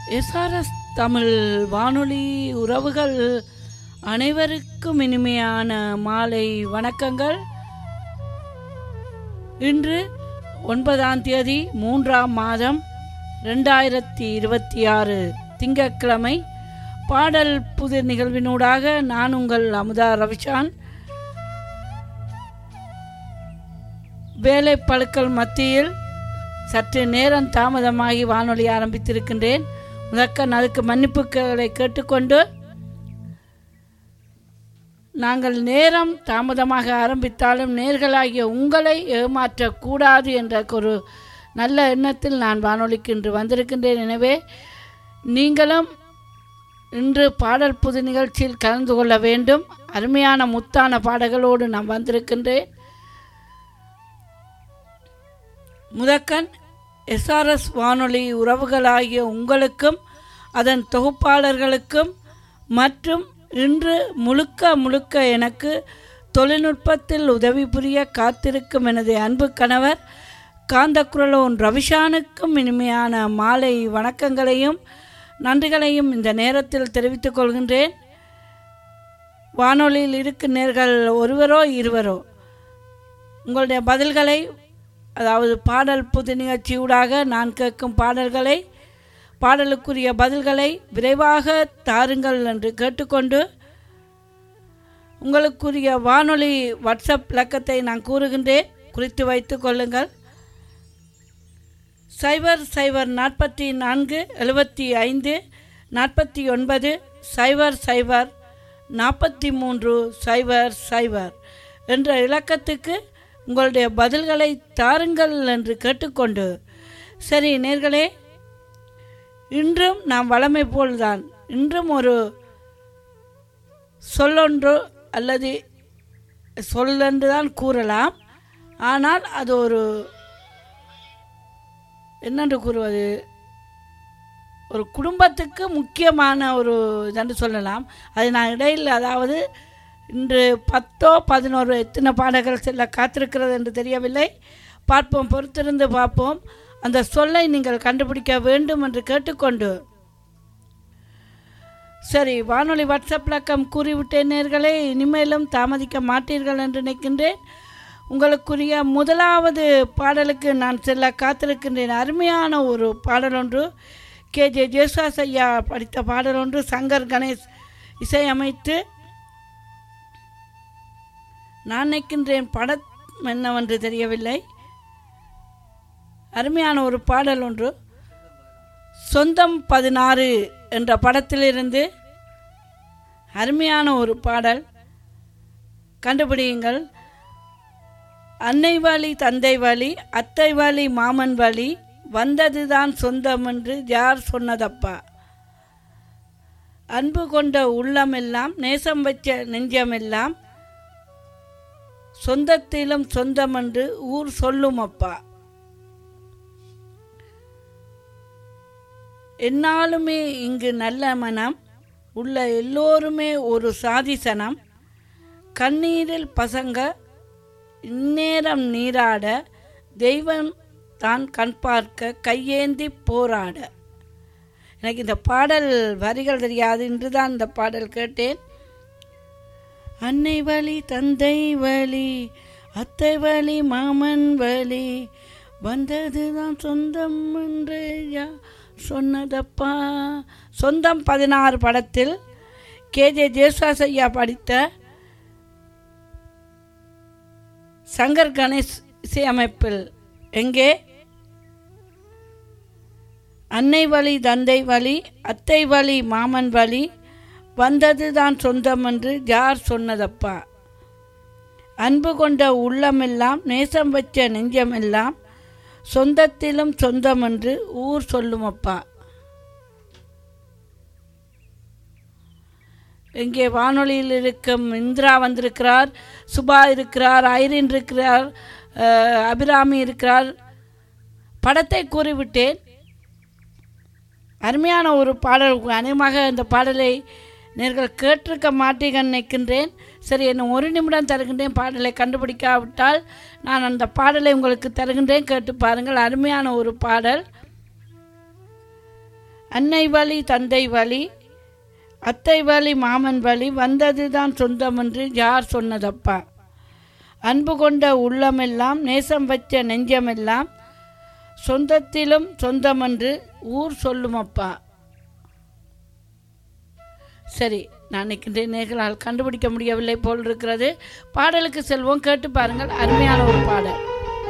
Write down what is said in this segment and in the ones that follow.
SRS Tamil வானொலி உறவுகள் அனைவருக்கும் இனிமையான மாலை வணக்கங்கள் இன்று ஒன்பதாம் தேதி மூன்றாம் மாதம் ரெண்டாயிரத்தி இருபத்தி ஆறு திங்கட்கிழமை பாடல் புதிர் நிகழ்வினூடாக நான் உங்கள் அமுதா ரவிசான் வேலை பழுக்கள் மத்தியில் சற்று நேரம் தாமதமாகி வானொலி ஆரம்பித்திருக்கின்றேன் முதற்கண் அதுக்கு மன்னிப்புகளை கேட்டுக்கொண்டு நாங்கள் நேரம் தாமதமாக ஆரம்பித்தாலும் நேர்களாகிய உங்களை ஏமாற்றக்கூடாது என்ற ஒரு நல்ல எண்ணத்தில் நான் வானொலிக்கு இன்று வந்திருக்கின்றேன் எனவே நீங்களும் இன்று பாடல் புது நிகழ்ச்சியில் கலந்து கொள்ள வேண்டும் அருமையான முத்தான பாடல்களோடு நான் வந்திருக்கின்றேன் முதக்கன் எஸ்ஆர்எஸ் வானொலி உறவுகளாகிய உங்களுக்கும் அதன் தொகுப்பாளர்களுக்கும் மற்றும் இன்று முழுக்க முழுக்க எனக்கு தொழில்நுட்பத்தில் உதவி புரிய காத்திருக்கும் எனது அன்பு கணவர் காந்தக்குரலோன் ரவிஷானுக்கும் இனிமையான மாலை வணக்கங்களையும் நன்றிகளையும் இந்த நேரத்தில் தெரிவித்துக் கொள்கின்றேன் வானொலியில் இருக்கும் நேர்கள் ஒருவரோ இருவரோ உங்களுடைய பதில்களை அதாவது பாடல் புது நிகழ்ச்சியூடாக நான் கேட்கும் பாடல்களை பாடலுக்குரிய பதில்களை விரைவாக தாருங்கள் என்று கேட்டுக்கொண்டு உங்களுக்குரிய வானொலி வாட்ஸ்அப் இலக்கத்தை நான் கூறுகின்றேன் குறித்து வைத்து கொள்ளுங்கள் சைபர் சைபர் நாற்பத்தி நான்கு எழுபத்தி ஐந்து நாற்பத்தி ஒன்பது சைபர் சைபர் நாற்பத்தி மூன்று சைபர் சைபர் என்ற இலக்கத்துக்கு உங்களுடைய பதில்களை தாருங்கள் என்று கேட்டுக்கொண்டு சரி நேர்களே இன்றும் நாம் வளமை போல்தான் இன்றும் ஒரு சொல்லொன்று அல்லது சொல்லென்று தான் கூறலாம் ஆனால் அது ஒரு என்னென்று கூறுவது ஒரு குடும்பத்துக்கு முக்கியமான ஒரு இதென்று சொல்லலாம் அது நான் இடையில் அதாவது இன்று பத்தோ பதினோரு எத்தனை பாடல்கள் செல்ல காத்திருக்கிறது என்று தெரியவில்லை பார்ப்போம் பொறுத்திருந்து பார்ப்போம் அந்த சொல்லை நீங்கள் கண்டுபிடிக்க வேண்டும் என்று கேட்டுக்கொண்டு சரி வானொலி வாட்ஸ்அப் இலக்கம் கூறிவிட்டேன் நேர்களே இனிமேலும் தாமதிக்க மாட்டீர்கள் என்று நினைக்கின்றேன் உங்களுக்குரிய முதலாவது பாடலுக்கு நான் செல்ல காத்திருக்கின்றேன் அருமையான ஒரு பாடல் ஒன்று கே ஜே ஜேசுவாஸ் ஐயா படித்த பாடல் ஒன்று சங்கர் கணேஷ் இசையமைத்து நான் நினைக்கின்றேன் படம் என்னவென்று தெரியவில்லை அருமையான ஒரு பாடல் ஒன்று சொந்தம் பதினாறு என்ற படத்திலிருந்து அருமையான ஒரு பாடல் கண்டுபிடியுங்கள் அன்னை வழி தந்தை வழி அத்தை வழி மாமன் வழி வந்ததுதான் சொந்தம் என்று யார் சொன்னதப்பா அன்பு கொண்ட உள்ளமெல்லாம் நேசம் வச்ச நெஞ்சமெல்லாம் சொந்தத்திலும் சொந்தம் என்று ஊர் சொல்லும் அப்பா என்னாலுமே இங்கு நல்ல மனம் உள்ள எல்லோருமே ஒரு சாதிசனம் கண்ணீரில் பசங்க இந்நேரம் நீராட தெய்வம் தான் கண் பார்க்க கையேந்தி போராட எனக்கு இந்த பாடல் வரிகள் தெரியாது இன்று தான் இந்த பாடல் கேட்டேன் அன்னை வழி தந்தை வழி அத்தை வழி மாமன் வழி வந்தது தான் சொந்தம் என்று யா சொன்னதப்பா சொந்தம் பதினாறு படத்தில் கேஜே ஜேசுவாஸ் ஐயா படித்த சங்கர் கணேஷ் இசையமைப்பில் எங்கே அன்னை வழி தந்தை வழி அத்தை வழி மாமன் வழி வந்தது தான் சொந்தம் என்று யார் சொன்னதப்பா அன்பு கொண்ட உள்ளமெல்லாம் நேசம் வச்ச நெஞ்சமெல்லாம் சொந்தத்திலும் சொந்தம் என்று ஊர் சொல்லுமப்பா இங்கே வானொலியில் இருக்கும் இந்திரா வந்திருக்கிறார் சுபா இருக்கிறார் ஐரின் இருக்கிறார் அபிராமி இருக்கிறார் படத்தை கூறிவிட்டேன் அருமையான ஒரு பாடல் அநேகமாக இந்த பாடலை நேர்கள் கேட்டிருக்க மாட்டீங்கன்னு நினைக்கின்றேன் சரி என்ன ஒரு நிமிடம் தருகின்றேன் பாடலை கண்டுபிடிக்காவிட்டால் நான் அந்த பாடலை உங்களுக்கு தருகின்றேன் கேட்டு பாருங்கள் அருமையான ஒரு பாடல் அன்னை வழி தந்தை வழி அத்தை வழி மாமன் வழி வந்தது தான் சொந்தம் என்று யார் சொன்னதப்பா அன்பு கொண்ட உள்ளமெல்லாம் நேசம் வச்ச நெஞ்சமெல்லாம் சொந்தத்திலும் சொந்தமென்று ஊர் சொல்லுமப்பா சரி நான் நிற்கின்ற நேர்களால் கண்டுபிடிக்க முடியவில்லை போல் இருக்கிறது பாடலுக்கு செல்வோம் கேட்டு பாருங்கள் அருமையான ஒரு பாடல்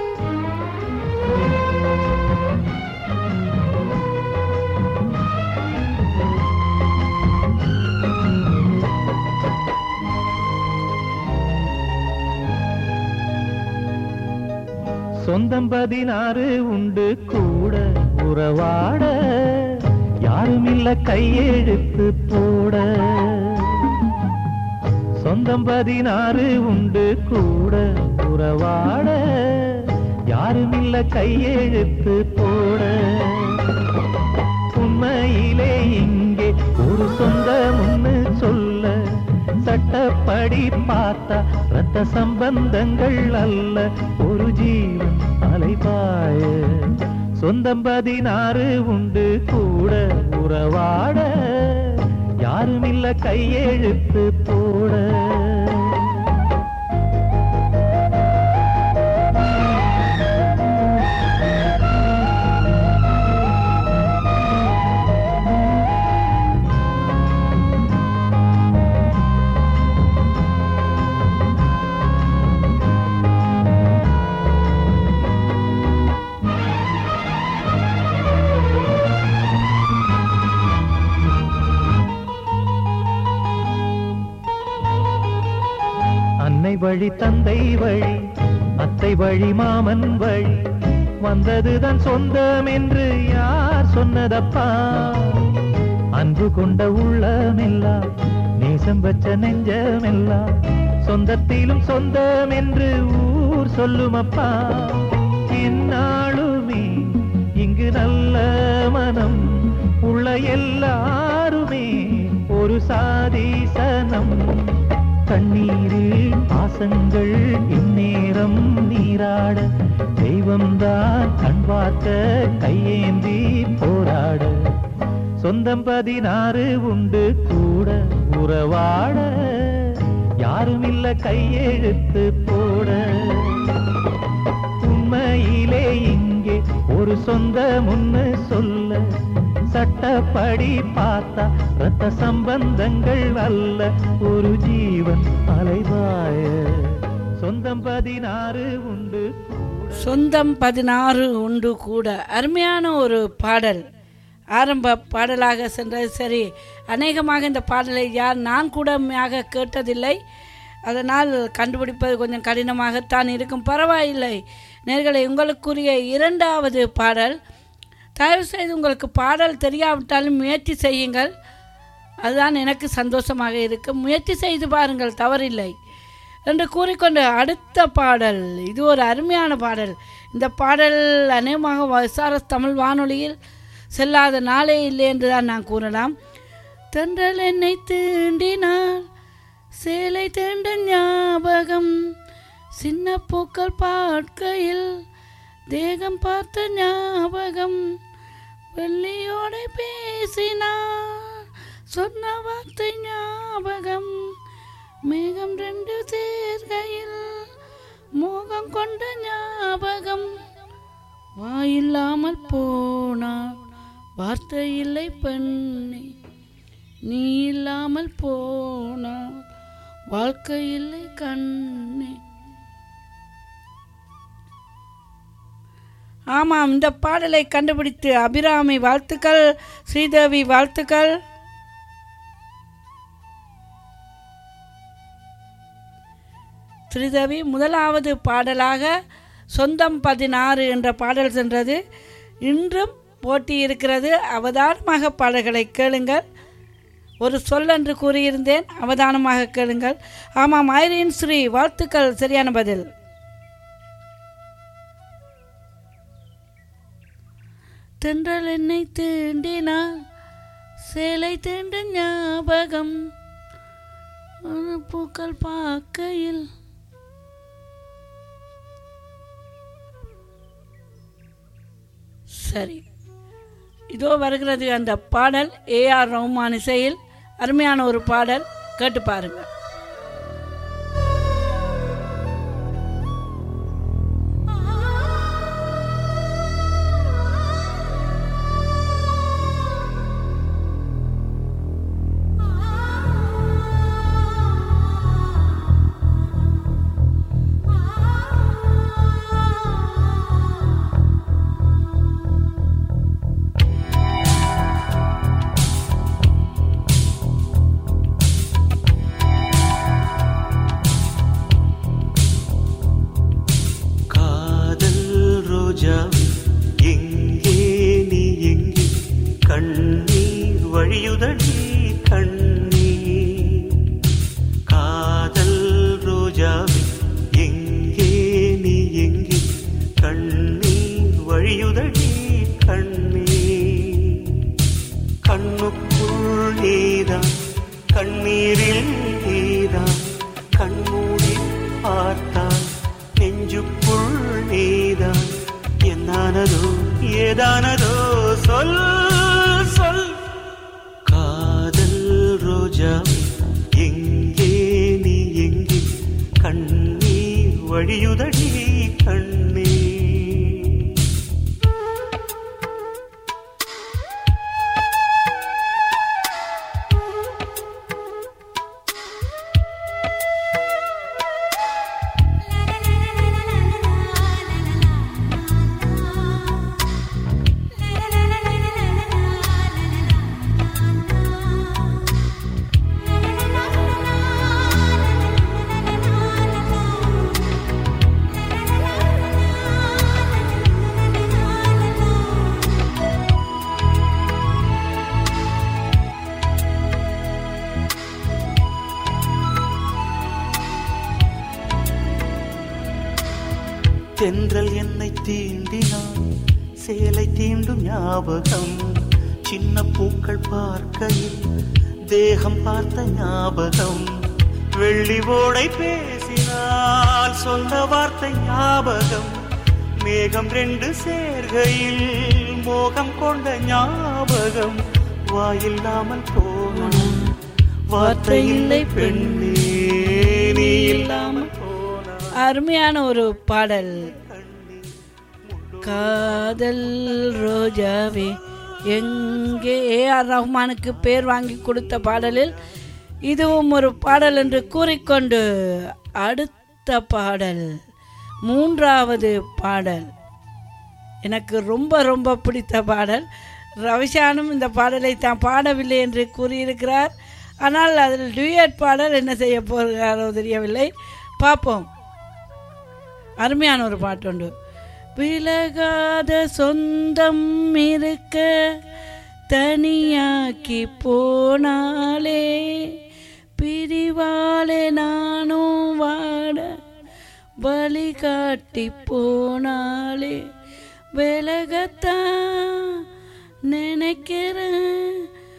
சொந்தம் பதினாறு உண்டு கூட உறவாட யாரும் இல்ல கையெழுத்து போட சொந்தம் பதினாறு உண்டு கூட உறவாட யாரும் இல்ல கையெழுத்து போட உண்மையிலே இங்கே ஒரு சொந்தம்னு சொல்ல சட்டப்படி பார்த்தா ரத்த சம்பந்தங்கள் அல்ல ஒரு ஜீவன் அலைபாய சொந்தம் பதினாறு உண்டு கூட உறவாட யாரும் இல்ல கையெழுத்து போட அன்னை வழி தந்தை வழி அத்தை வழி மாமன் வழி வந்ததுதான் சொந்தம் என்று யார் சொன்னதப்பா அன்பு கொண்ட உள்ளமெல்லாம் நேசம் வச்ச நெஞ்சமெல்லாம் சொந்தத்திலும் சொந்தம் என்று ஊர் சொல்லுமப்பா என்னாலுமே இங்கு நல்ல மனம் உள்ள எல்லாருமே ஒரு சாதீசனம் கண்ணீரில் பாசங்கள் இந்நேரம் நீராட தெய்வம்தான் கண் பார்க்க கையேந்தி போராட சொந்தம் பதினாறு உண்டு கூட உறவாட யாரும் இல்ல கையெழுத்து போட உண்மையிலே இங்கே ஒரு சொந்த முன்னு சொல்ல சட்டப்படி பார்த்தா ரத்த சம்பந்தங்கள் அல்ல ஒரு ஜீவன் அலைவாய சொந்தம் பதினாறு உண்டு சொந்தம் பதினாறு உண்டு கூட அருமையான ஒரு பாடல் ஆரம்ப பாடலாக சென்றது சரி அநேகமாக இந்த பாடலை யார் நான் கூடமையாக கேட்டதில்லை அதனால் கண்டுபிடிப்பது கொஞ்சம் கடினமாகத்தான் இருக்கும் பரவாயில்லை நேர்களை உங்களுக்குரிய இரண்டாவது பாடல் தயவு செய்து உங்களுக்கு பாடல் தெரியாவிட்டாலும் முயற்சி செய்யுங்கள் அதுதான் எனக்கு சந்தோஷமாக இருக்கும் முயற்சி செய்து பாருங்கள் தவறில்லை என்று கூறிக்கொண்டு அடுத்த பாடல் இது ஒரு அருமையான பாடல் இந்த பாடல் அநேகமாக எஸ்ஆர்எஸ் தமிழ் வானொலியில் செல்லாத நாளே இல்லை என்று தான் நான் கூறலாம் தென்றல் என்னை தீண்டினார் சேலை தேண்ட ஞாபகம் சின்ன பூக்கள் பார்க்கையில் தேகம் பார்த்த ஞாபகம் வெள்ளியோட பேசினார் சொன்ன வார்த்தை ஞாபகம் மேகம் ரெண்டு சேர்கையில் மோகம் கொண்ட ஞாபகம் வாயில்லாமல் போனார் வார்த்தை இல்லை பெண்ணே நீ இல்லாமல் போனார் வாழ்க்கை இல்லை கண்ணே ஆமாம் இந்த பாடலை கண்டுபிடித்து அபிராமி வாழ்த்துக்கள் ஸ்ரீதேவி வாழ்த்துக்கள் ஸ்ரீதேவி முதலாவது பாடலாக சொந்தம் பதினாறு என்ற பாடல் சென்றது இன்றும் போட்டி இருக்கிறது அவதானமாக பாடல்களை கேளுங்கள் ஒரு சொல் என்று கூறியிருந்தேன் அவதானமாக கேளுங்கள் ஆமாம் ஐரின் ஸ்ரீ வாழ்த்துக்கள் சரியான பதில் தென்றல் என்னை தீண்டினார் சேலை தீண்ட ஞாபகம் ஒரு பூக்கள் பார்க்கையில் சரி இதோ வருகிறது அந்த பாடல் ஏஆர் ரஹ்மான் இசையில் அருமையான ஒரு பாடல் கேட்டு பாருங்க காதல் ரோஜாவே எங்கே நீ எங்கே கண்ணீர் வழியுதடி கண்ணீர் காதல் ரோஜாவே எங்கே நீ எங்கே கண்ணீர் வழியுதடி கண்ணீர் கண்ணுக்குள் நீதான் கண்ணீரில் நீதான் கண்மூடி பார்த்தால் நெஞ்சுக்குள் நீதான் என்னானதோ ஏதானதோ சொல் சொல் காதல் ரோஜா எங்கே நீ எங்கே கண்ணீர் வழியுதடி கண்ணீர் தென்றல் என்னை தீண்டினான் சேலை தீண்டும் ஞாபகம் சின்ன பூக்கள் பார்க்கையில் தேகம் பார்த்த ஞாபகம் வெள்ளி ஓடை பேசினால் சொந்த வார்த்தை ஞாபகம் மேகம் ரெண்டு சேர்கையில் மோகம் கொண்ட ஞாபகம் வாயில்லாமல் போகணும் வார்த்தை இல்லை பெண்ணே நீ இல்லாமல் போனா அருமையான ஒரு பாடல் காதல் ரோஜாவே எங்கே ஏஆர் ரஹ்மானுக்கு பேர் வாங்கி கொடுத்த பாடலில் இதுவும் ஒரு பாடல் என்று கூறிக்கொண்டு அடுத்த பாடல் மூன்றாவது பாடல் எனக்கு ரொம்ப ரொம்ப பிடித்த பாடல் ரவிஷானும் இந்த பாடலை தான் பாடவில்லை என்று கூறியிருக்கிறார் ஆனால் அதில் டூயட் பாடல் என்ன செய்ய போகிறாரோ தெரியவில்லை பார்ப்போம் அருமையான ஒரு பாட்டு உண்டு விலகாத சொந்தம் இருக்க தனியாக்கி போனாலே பிரிவாலே நானும் வாட வழி காட்டி போனாலே விலகத்தான் நினைக்கிறேன்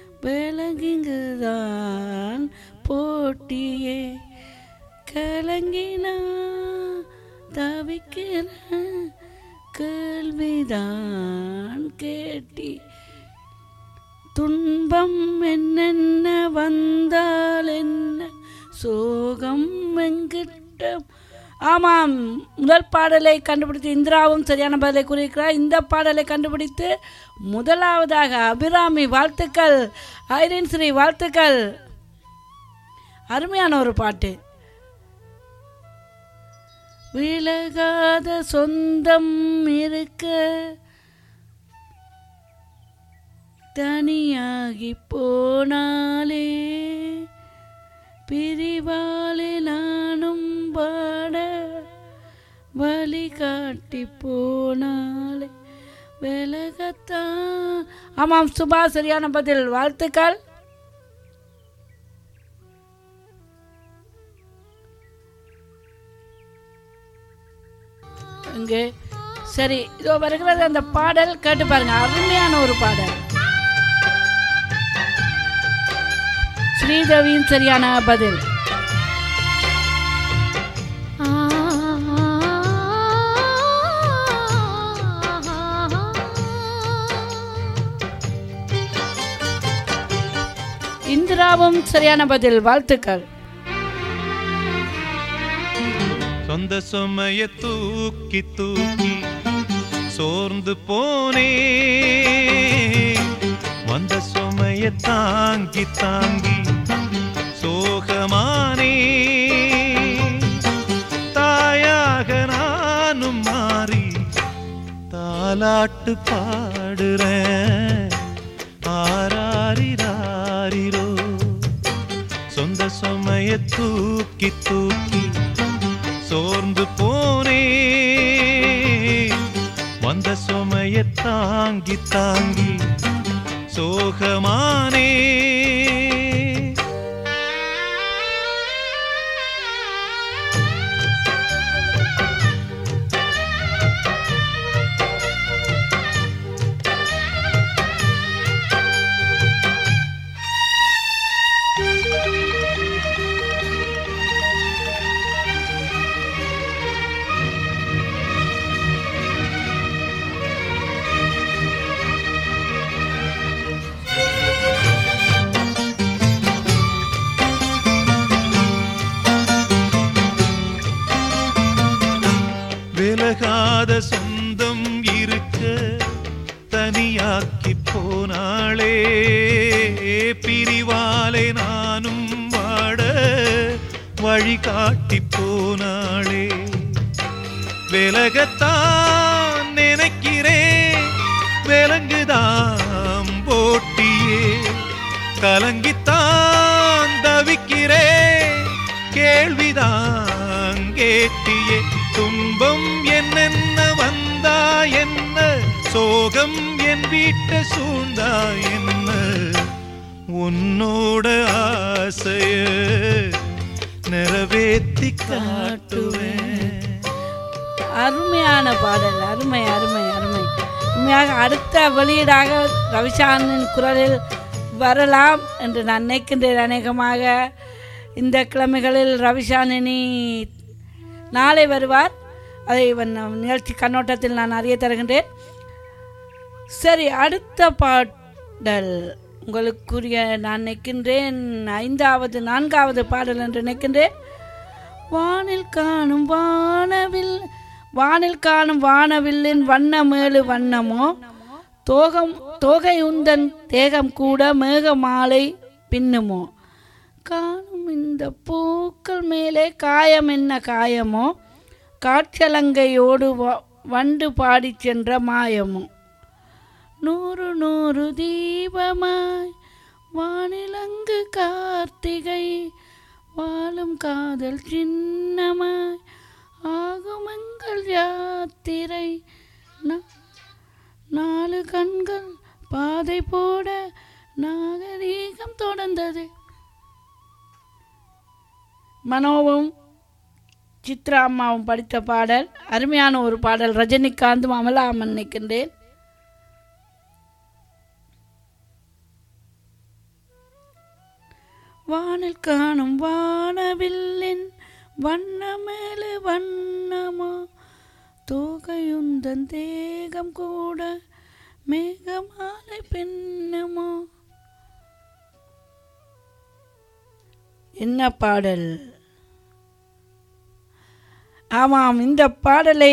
விலகிங்குதான் போட்டியே கலங்கினா தவிக்கிறேன் கேள்விதான் கேட்டி துன்பம் என்னென்ன வந்தால் என்ன சோகம் எங்கிட்ட ஆமாம் முதல் பாடலை கண்டுபிடித்து இந்திராவும் சரியான பதிலை கூறியிருக்கிறார் இந்த பாடலை கண்டுபிடித்து முதலாவதாக அபிராமி வாழ்த்துக்கள் ஐரின் ஸ்ரீ வாழ்த்துக்கள் அருமையான ஒரு பாட்டு விலகாத சொந்தம் இருக்க தனியாகி போனாலே பிரிவாலே நானும் பாட வழி காட்டி போனாலே விலகத்தான் ஆமாம் சுபா சரியான பதில் வாழ்த்துக்கள் இங்கே சரி இதோ வருகிறது அந்த பாடல் கேட்டு பாருங்க அருமையான ஒரு பாடல் ஸ்ரீதேவியின் சரியான பதில் இந்திராவும் சரியான பதில் வாழ்த்துக்கள் சொந்த சுமைய தூக்கி தூக்கி சோர்ந்து போனே வந்த சுமைய தாங்கி தாங்கி சோகமானே தாயாக நானும் மாறி தாலாட்டு பாடுறேன் ஆராரிராரிரோ சொந்த சுமைய தூக்கி தூக்கி சோர்ந்து போனே வந்த சுமைய தாங்கி தாங்கி சோகமானே விலகாத சொந்தம் இருக்க தனியாக்கி போனாளே பிரிவாலே நானும் வாட வழி காட்டி போனாளே விலகத்தான் நினைக்கிறேன் விலங்குதான் போட்டியே கலங்கித்தான் தவிக்கிறேன் கேள்விதான் கேட்டியே துன்பம் என்னென்ன வந்தா என்ன சோகம் என் வீட்டை சூழ்ந்தா என்ன உன்னோட ஆசைய நிறைவேத்தி காட்டுவேன் அருமையான பாடல் அருமை அருமை அருமை உண்மையாக அடுத்த வெளியீடாக ரவிசானின் குரலில் வரலாம் என்று நான் நினைக்கின்றேன் அநேகமாக இந்த கிழமைகளில் ரவிசானினி நாளை வருவார் அதை இவன் நிகழ்ச்சி கண்ணோட்டத்தில் நான் அறிய தருகின்றேன் சரி அடுத்த பாடல் உங்களுக்குரிய நான் நினைக்கின்றேன் ஐந்தாவது நான்காவது பாடல் என்று நினைக்கின்றேன் வானில் காணும் வானவில் வானில் காணும் வானவில்லின் வண்ணமேழு வண்ணமோ தோகம் தோகை உந்தன் தேகம் கூட மேக மாலை பின்னுமோ காணும் இந்த பூக்கள் மேலே காயம் என்ன காயமோ காற்றலங்கையோடு வ- வண்டு பாடிச் சென்ற மாயமோ நூறு நூறு தீபமாய் வானிலங்கு கார்த்திகை வாழும் காதல் சின்னமாய் ஆகுமங்கள் யாத்திரை நா- நாலு கண்கள் பாதை போட நாகரீகம் தொடர்ந்தது மனோவும் சித்ரா அம்மாவும் படித்த பாடல் அருமையான ஒரு பாடல் ரஜினிகாந்தும் அமலாமன் நிற்கின்றேன் வானில் காணும் வானவில்லின் வண்ணமேலு வண்ணமோ தோகையுந்தன் தேகம் கூட மேகமாலை பின்னமோ என்ன பாடல் ஆமாம் இந்த பாடலை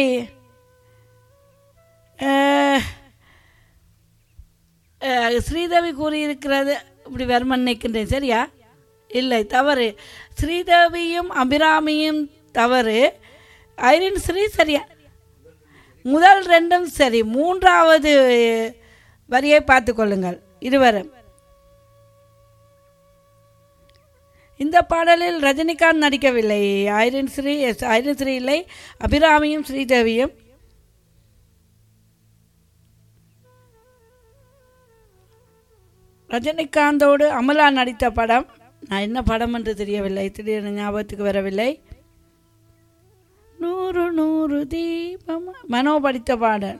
அஹ், அஹ், ஸ்ரீதேவி கூறியிருக்கிறது இப்படி வருமன் நினைக்கின்றேன் சரியா இல்லை தவறு ஸ்ரீதேவியும் அபிராமியும் தவறு ஐரின் ஸ்ரீ சரியா முதல் ரெண்டும் சரி மூன்றாவது வரியை பார்த்து கொள்ளுங்கள் இருவரும் இந்த பாடலில் ரஜினிகாந்த் நடிக்கவில்லை ஐரன் ஸ்ரீ எஸ் ஐரன் ஸ்ரீ இல்லை அபிராமியும் ஸ்ரீதேவியும் ரஜினிகாந்தோடு அமலா நடித்த படம் நான் என்ன படம் என்று தெரியவில்லை திடீர்னு ஞாபகத்துக்கு வரவில்லை நூறு நூறு தீபம் மனோ படித்த பாடல்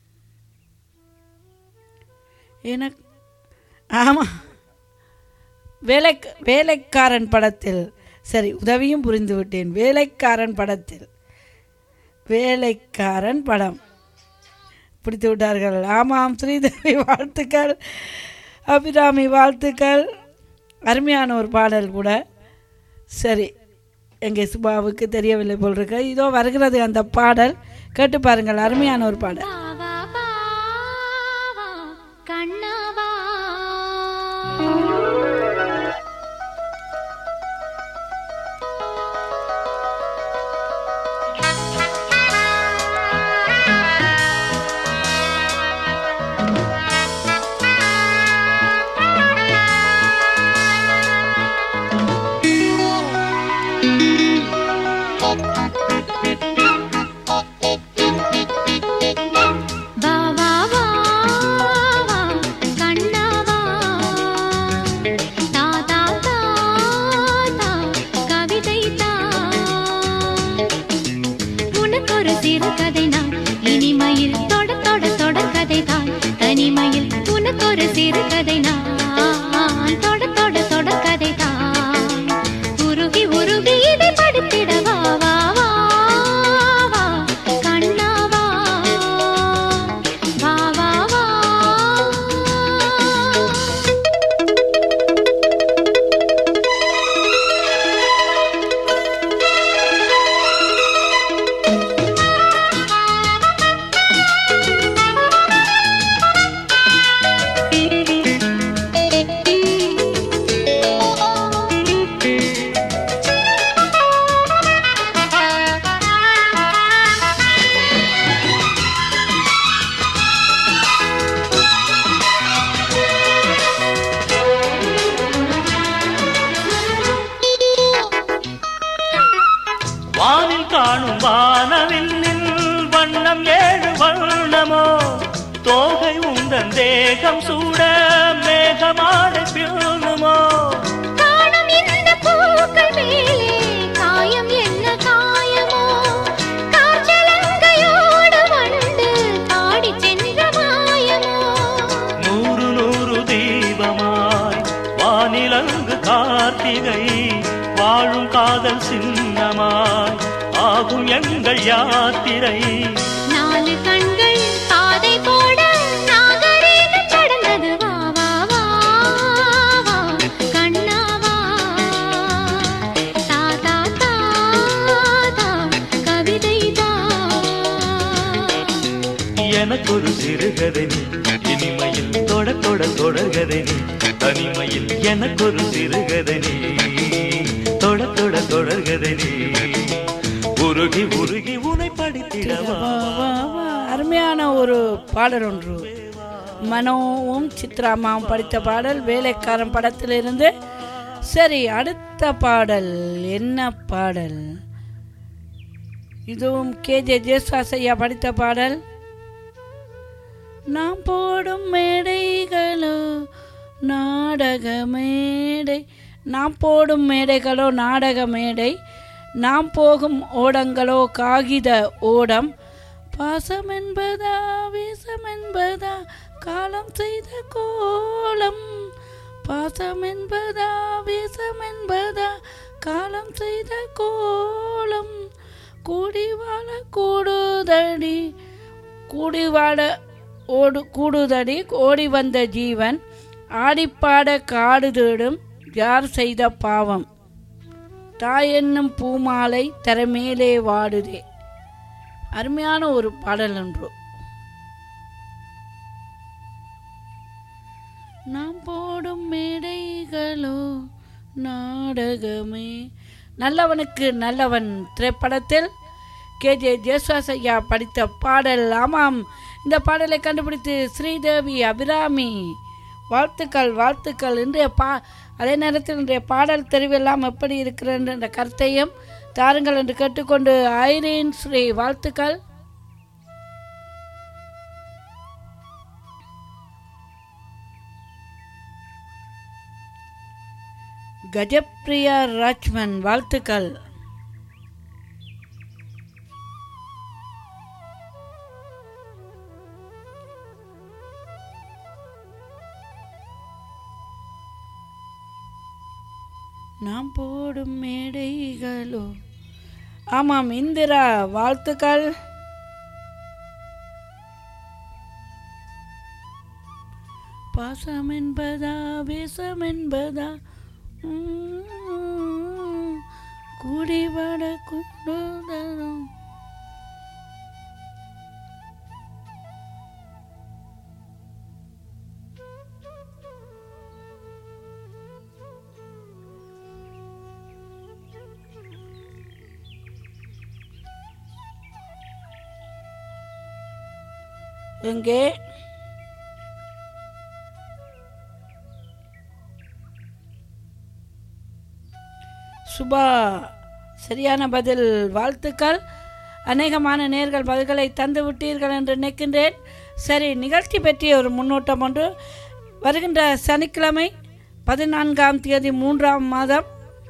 எனக்கு ஆமாம் வேலை வேலைக்காரன் படத்தில் சரி உதவியும் புரிந்து விட்டேன் வேலைக்காரன் படத்தில் வேலைக்காரன் படம் பிடித்து விட்டார்கள் ஆமாம் ஸ்ரீதேவி வாழ்த்துக்கள் அபிராமி வாழ்த்துக்கள் அருமையான ஒரு பாடல் கூட சரி எங்கள் சுபாவுக்கு தெரியவில்லை போல் இருக்கு இதோ வருகிறது அந்த பாடல் கேட்டு பாருங்கள் அருமையான ஒரு பாடல் வா, வா, வா, வா, கண்ணவா வா வா வா வா கண்ணவா தா தா தா தா கவிதை தா உனக்கு ஒரு சிறு கதை நான் இனிமையில் தொட தொட தொடர் கதை தான் தனிமையில் உனக்கு ஒரு சிறு கதை நான் தொட தொட தொடர் கதை தான் உருகி உருகி இதை படித்திட வா வா வா வா கண்ணவா வா வா வா வானில் காணும் வானவில்லில் வண்ணம் ஏழு வண்ணமோ தோகை உந்தன் தேகம் சூட மேகமாடை பியூனுமோ காணும் இந்த பூக்கள் மேலே காயம் என்ன காயமோ காற்றலங்கையோடு வண்டு பாடிச் சென்ற மாயமோ நூறு நூறு தீபமாய் வானிலங்கு கார்த்திகை வாழும் காதல் சின்னமாய் ஆகும் எங்கள் யாத்திரை நாலு கண்கள் பாதை போட நாகரீகம் கடந்தது வா வா வா வா கண்ணாவா தா தா தா தா கவிதை தா எனக்கொரு சிறுகதை நீ இனிமையில் தொட தொட தொடர்கதை நீ தனிமையில் எனக்கொரு சிறுகதை நீ தொட தொட தொடர்கதை நீ உருகி உருகி உனை படித்திடவா வா, வா, வா. அருமையான ஒரு பாடல் ஒன்று மனோவும் சித்ராமாவும் படித்த பாடல் வேலைக்காரன் படத்திலிருந்து சரி அடுத்த பாடல் என்ன பாடல் இதுவும் கேஜே ஜேசுவாஸ் ஐயா படித்த பாடல் நாம் போடும் மேடைகளோ நாடக மேடை நாம் போடும் மேடைகளோ நாடக மேடை நாம் போகும் ஓடங்களோ காகித ஓடம் பாசம் என்பதா வீசம் என்பதா காலம் செய்த கோலம் பாசம் என்பதா வீசம் என்பதா காலம் செய்த கோலம் கூடி வாழ கூடுதடி கூடி வாழ ஓடு கூடுதடி ஓடி வந்த ஜீவன் ஆடிப்பாட காடு தேடும் யார் செய்த பாவம் தாய் என்னும் பூமாலை தரமேலே வாடுதே அருமையான ஒரு பாடல் ஒன்று நாம் போடும் மேடைகளோ நாடகமே நல்லவனுக்கு நல்லவன் திரைப்படத்தில் கேஜே ஜேசுவாஸ் ஐயா படித்த பாடல் ஆமாம் இந்த பாடலை கண்டுபிடித்து ஸ்ரீதேவி அபிராமி வாழ்த்துக்கள் வாழ்த்துக்கள் இன்றைய பா அதே நேரத்தில் இன்றைய பாடல் தெரிவெல்லாம் எப்படி இருக்கிறது என்ற கருத்தையும் தாருங்கள் என்று கேட்டுக்கொண்டு ஐரீன் ஸ்ரீ வாழ்த்துக்கள் கஜப்பிரியா ராஜ்மன் வாழ்த்துக்கள் நாம் போடும் மேடைகளோ ஆமாம் இந்திரா வாழ்த்துக்கள் பாசம் என்பதா வேஷம் என்பதா உம், குடிபட கொண்டுதரும் எங்கே சுபா சரியான பதில் வாழ்த்துக்கள் அநேகமான நேர்கள் பதில்களை தந்து விட்டீர்கள் என்று நினைக்கின்றேன் சரி நிகழ்ச்சி பற்றிய ஒரு முன்னோட்டம் ஒன்று வருகின்ற சனிக்கிழமை பதினான்காம் தேதி மூன்றாம் மாதம்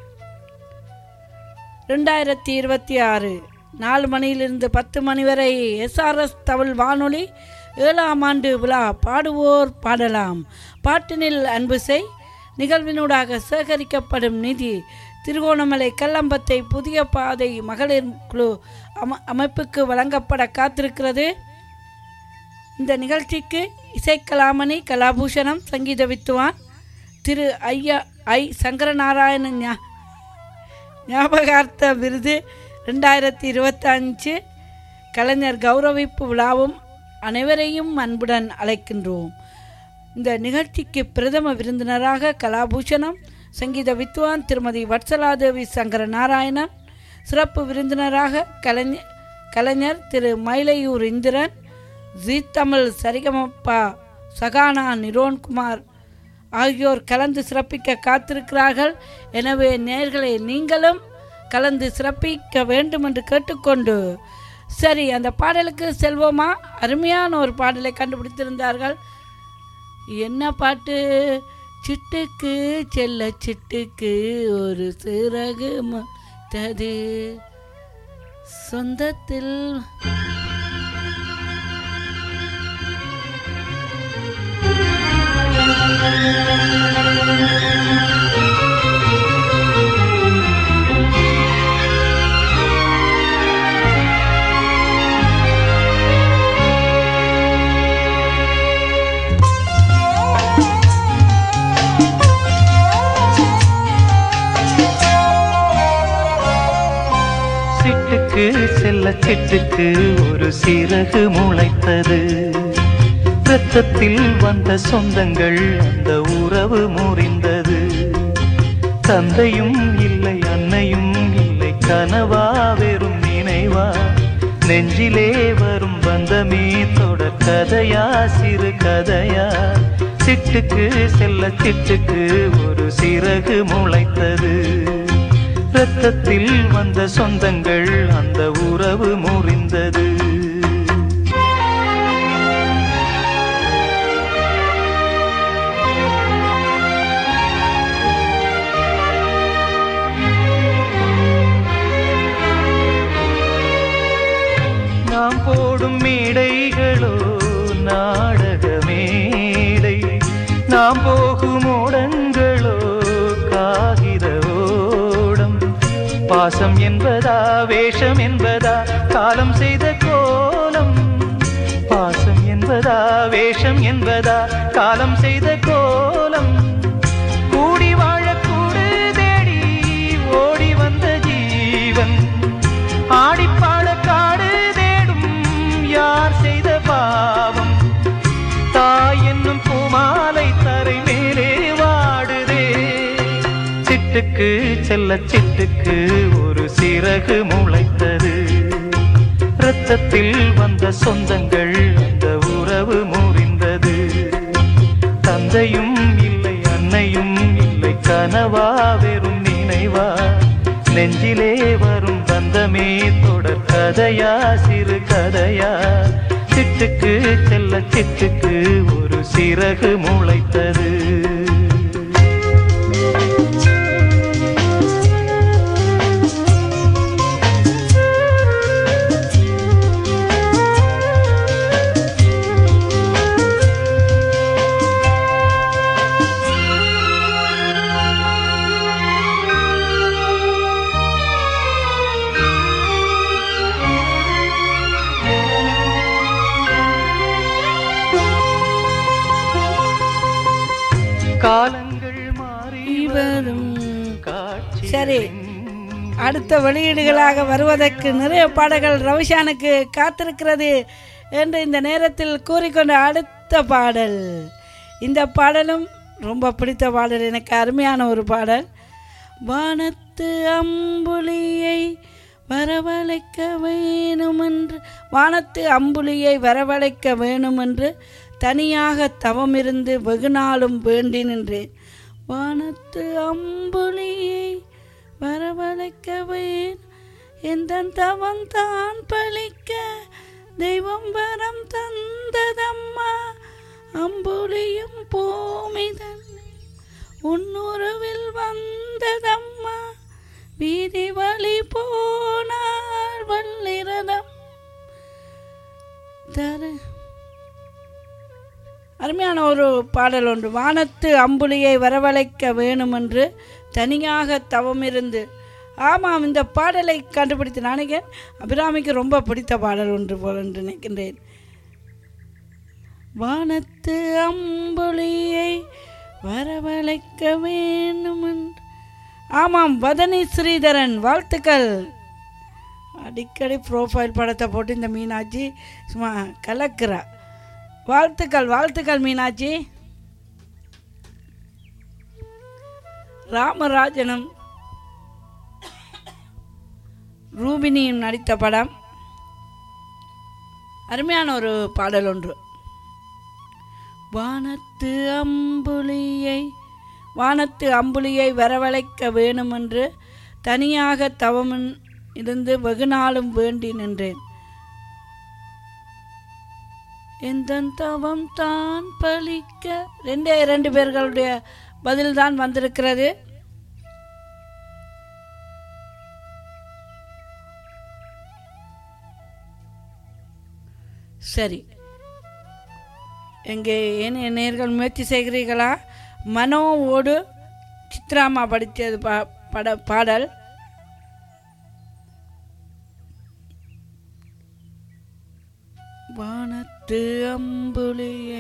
ரெண்டாயிரத்தி இருபத்தி ஆறு நாலு மணியிலிருந்து பத்து மணி வரை எஸ்ஆர்எஸ் தமிழ் வானொலி ஏழாம் ஆண்டு விழா பாடுவோர் பாடலாம் பாட்டினில் அன்பு செய் நிகழ்வினூடாக சேகரிக்கப்படும் நிதி திருகோணமலை கல்லம்பத்தை புதிய பாதை மகளிர் குழு அம அமைப்புக்கு வழங்கப்பட காத்திருக்கிறது இந்த நிகழ்ச்சிக்கு இசைக்கலாமணி கலாபூஷணம் சங்கீத வித்துவான் திரு ஐயா ஐ சங்கரநாராயணன் ஞா ஞாபகார்த்த விருது ரெண்டாயிரத்தி இருபத்தஞ்சு கலைஞர் கௌரவிப்பு விழாவும் அனைவரையும் அன்புடன் அழைக்கின்றோம் இந்த நிகழ்ச்சிக்கு பிரதம விருந்தினராக கலாபூஷணம் சங்கீத வித்வான் திருமதி வட்சலாதேவி சங்கர நாராயணன் சிறப்பு விருந்தினராக கலைஞர் கலைஞர் திரு மயிலையூர் இந்திரன் ஜீ தமிழ் சரிகமப்பா சகானா நிரோன்குமார் ஆகியோர் கலந்து சிறப்பிக்க காத்திருக்கிறார்கள் எனவே நேர்களை நீங்களும் கலந்து சிறப்பிக்க வேண்டும் என்று கேட்டுக்கொண்டு சரி அந்த பாடலுக்கு செல்வோமா அருமையான ஒரு பாடலை கண்டுபிடித்திருந்தார்கள் என்ன பாட்டு சிட்டுக்கு செல்ல சிட்டுக்கு ஒரு சிறகு தது சொந்தத்தில் சிட்டுக்கு செல்ல சிட்டுக்கு ஒரு சிறகு முளைத்தது ரத்தத்தில் வந்த சொந்தங்கள் அந்த உறவு முறிந்தது தந்தையும் இல்லை அன்னையும் இல்லை கனவா வெறும் நினைவா நெஞ்சிலே வரும் பந்தமே தொடர் கதையா சிறு கதையா சிட்டுக்கு செல்ல சிட்டுக்கு ஒரு சிறகு முளைத்தது ரத்தத்தில் வந்த சொந்தங்கள் அந்த உறவு முறிந்தது நாம் போடும் மேடைகளோ நாடக மேடை நாம் போகும் ஓடங்களோ காகித ஓடம் பாசம் என்பதா வேஷம் என்பதா காலம் செய்த கோலம் பாசம் என்பதா வேஷம் என்பதா காலம் செய்த கோலம் கூடி வாழக்கூடு தேடி ஓடி வந்த ஜீவன் ஆடிப்பாட காடு தேடும் யார் செய்த பாவம் தாய் என்னும் பூமாலை தரை மேலே வாடுதே சிட்டுக்கு செல்ல சிட்டுக்கு ஒரு சிறகு முளைத்தது ரத்தத்தில் வந்த சொந்தங்கள் அந்த உறவு முறிந்தது தந்தையும் இல்லை அன்னையும் இல்லை கனவா வெறும் நினைவா நெஞ்சிலே வரும் பந்தமே தொடர் கதையா சிறு கதையா சிட்டுக்கு செல்ல சிட்டுக்கு ஒரு சிறகு முளைத்தது காலங்கள் மாறி வரும் சரி அடுத்த வெளியீடுகளாக வருவதற்கு நிறைய பாடல்கள் ரவிஷானுக்கு காத்திருக்கிறது என்று இந்த நேரத்தில் கூறிக்கொண்ட அடுத்த பாடல் இந்த பாடலும் ரொம்ப பிடித்த பாடல் எனக்கு அருமையான ஒரு பாடல் வானத்து அம்புலியை வரவழைக்க வேணுமென்று வானத்து அம்புலியை வரவழைக்க வேணுமென்று தனியாக தவமிருந்து வெகுநாளும் வேண்டி நின்றேன் வானத்து அம்புலியை வரவழைக்க வேணும் எந்த தவம் தான் பழிக்க தெய்வம் வரம் தந்ததம்மா அம்புலியும் பூமி தன்னை உன்னுறவில் வந்ததம்மா வீதி வழி போனார் வல்லிரதம் தர அருமையான ஒரு பாடல் ஒன்று வானத்து அம்புலியை வரவழைக்க வேணுமென்று தனியாக தவமிருந்து ஆமாம் இந்த பாடலை கண்டுபிடித்து நானேன் அபிராமிக்கு ரொம்ப பிடித்த பாடல் ஒன்று போல் என்று நினைக்கின்றேன் வானத்து அம்புலியை வரவழைக்க வேணுமென்று ஆமாம் வதனி ஸ்ரீதரன் வாழ்த்துக்கள் அடிக்கடி ப்ரோஃபைல் படத்தை போட்டு இந்த மீனாட்சி சும்மா கலக்கிறா வாழ்த்துக்கள் வாழ்த்துக்கள் மீனாட்சி ராமராஜனும் ரூபினியும் நடித்த படம் அருமையான ஒரு பாடல் ஒன்று வானத்து அம்புலியை வானத்து அம்புலியை வரவழைக்க வேணுமென்று தனியாக தவமின் இருந்து வெகுநாளும் வேண்டி நின்றேன் எந்த தவம் தான் பலிக்க ரெண்டே ரெண்டு பேர்களுடைய பதில் தான் வந்திருக்கிறது சரி எங்கே ஏன் நேர்கள் முயற்சி செய்கிறீர்களா மனோவோடு சித்ராமா படித்தது பா பட பாடல் வானத்து அம்புலியை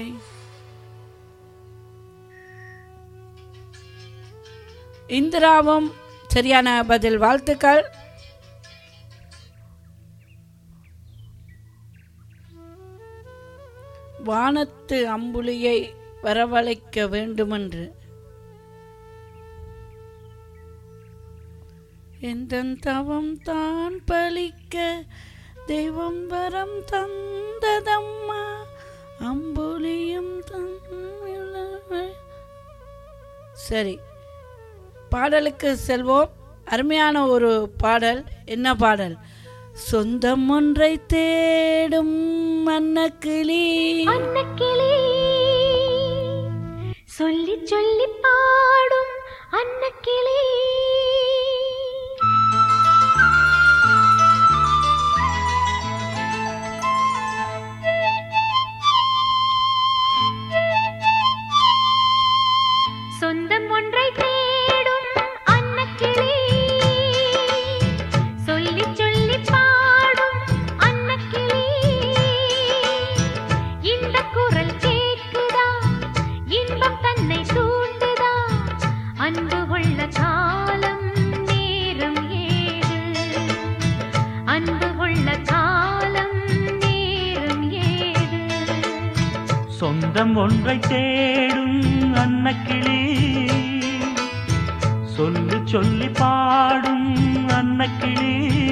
இந்திராவும் சரியான பதில் வாழ்த்துக்கள் வானத்து அம்புலியை வரவழைக்க வேண்டுமென்று எந்த தவம் தான் பலிக்க தெய்வம் வரம் தந்ததம்மா அம்புலியும் தந்த சரி பாடலுக்கு செல்வோம் அருமையான ஒரு பாடல் என்ன பாடல் சொந்தம் ஒன்றை தேடும் மன்னக்கிளி அன்னக்கிளி சொல்லி சொல்லி பாடும் அன்னக்கிளி சொந்தம் ஒன்றை தேடும் அன்னக்கிளி சொல்லி சொல்லி பாடும் அன்னக்கிளி இந்த குரல் கேட்குதா இன்பம் தன்னை தூண்டுதா அன்பு உள்ள காலம் நேரம் ஏது அன்பு உள்ள காலம் நேரம் ஏது சொந்தம் ஒன்றை தேடும் அன்னக்கிளி சொல்லு சொல்லி பாடும் Annakili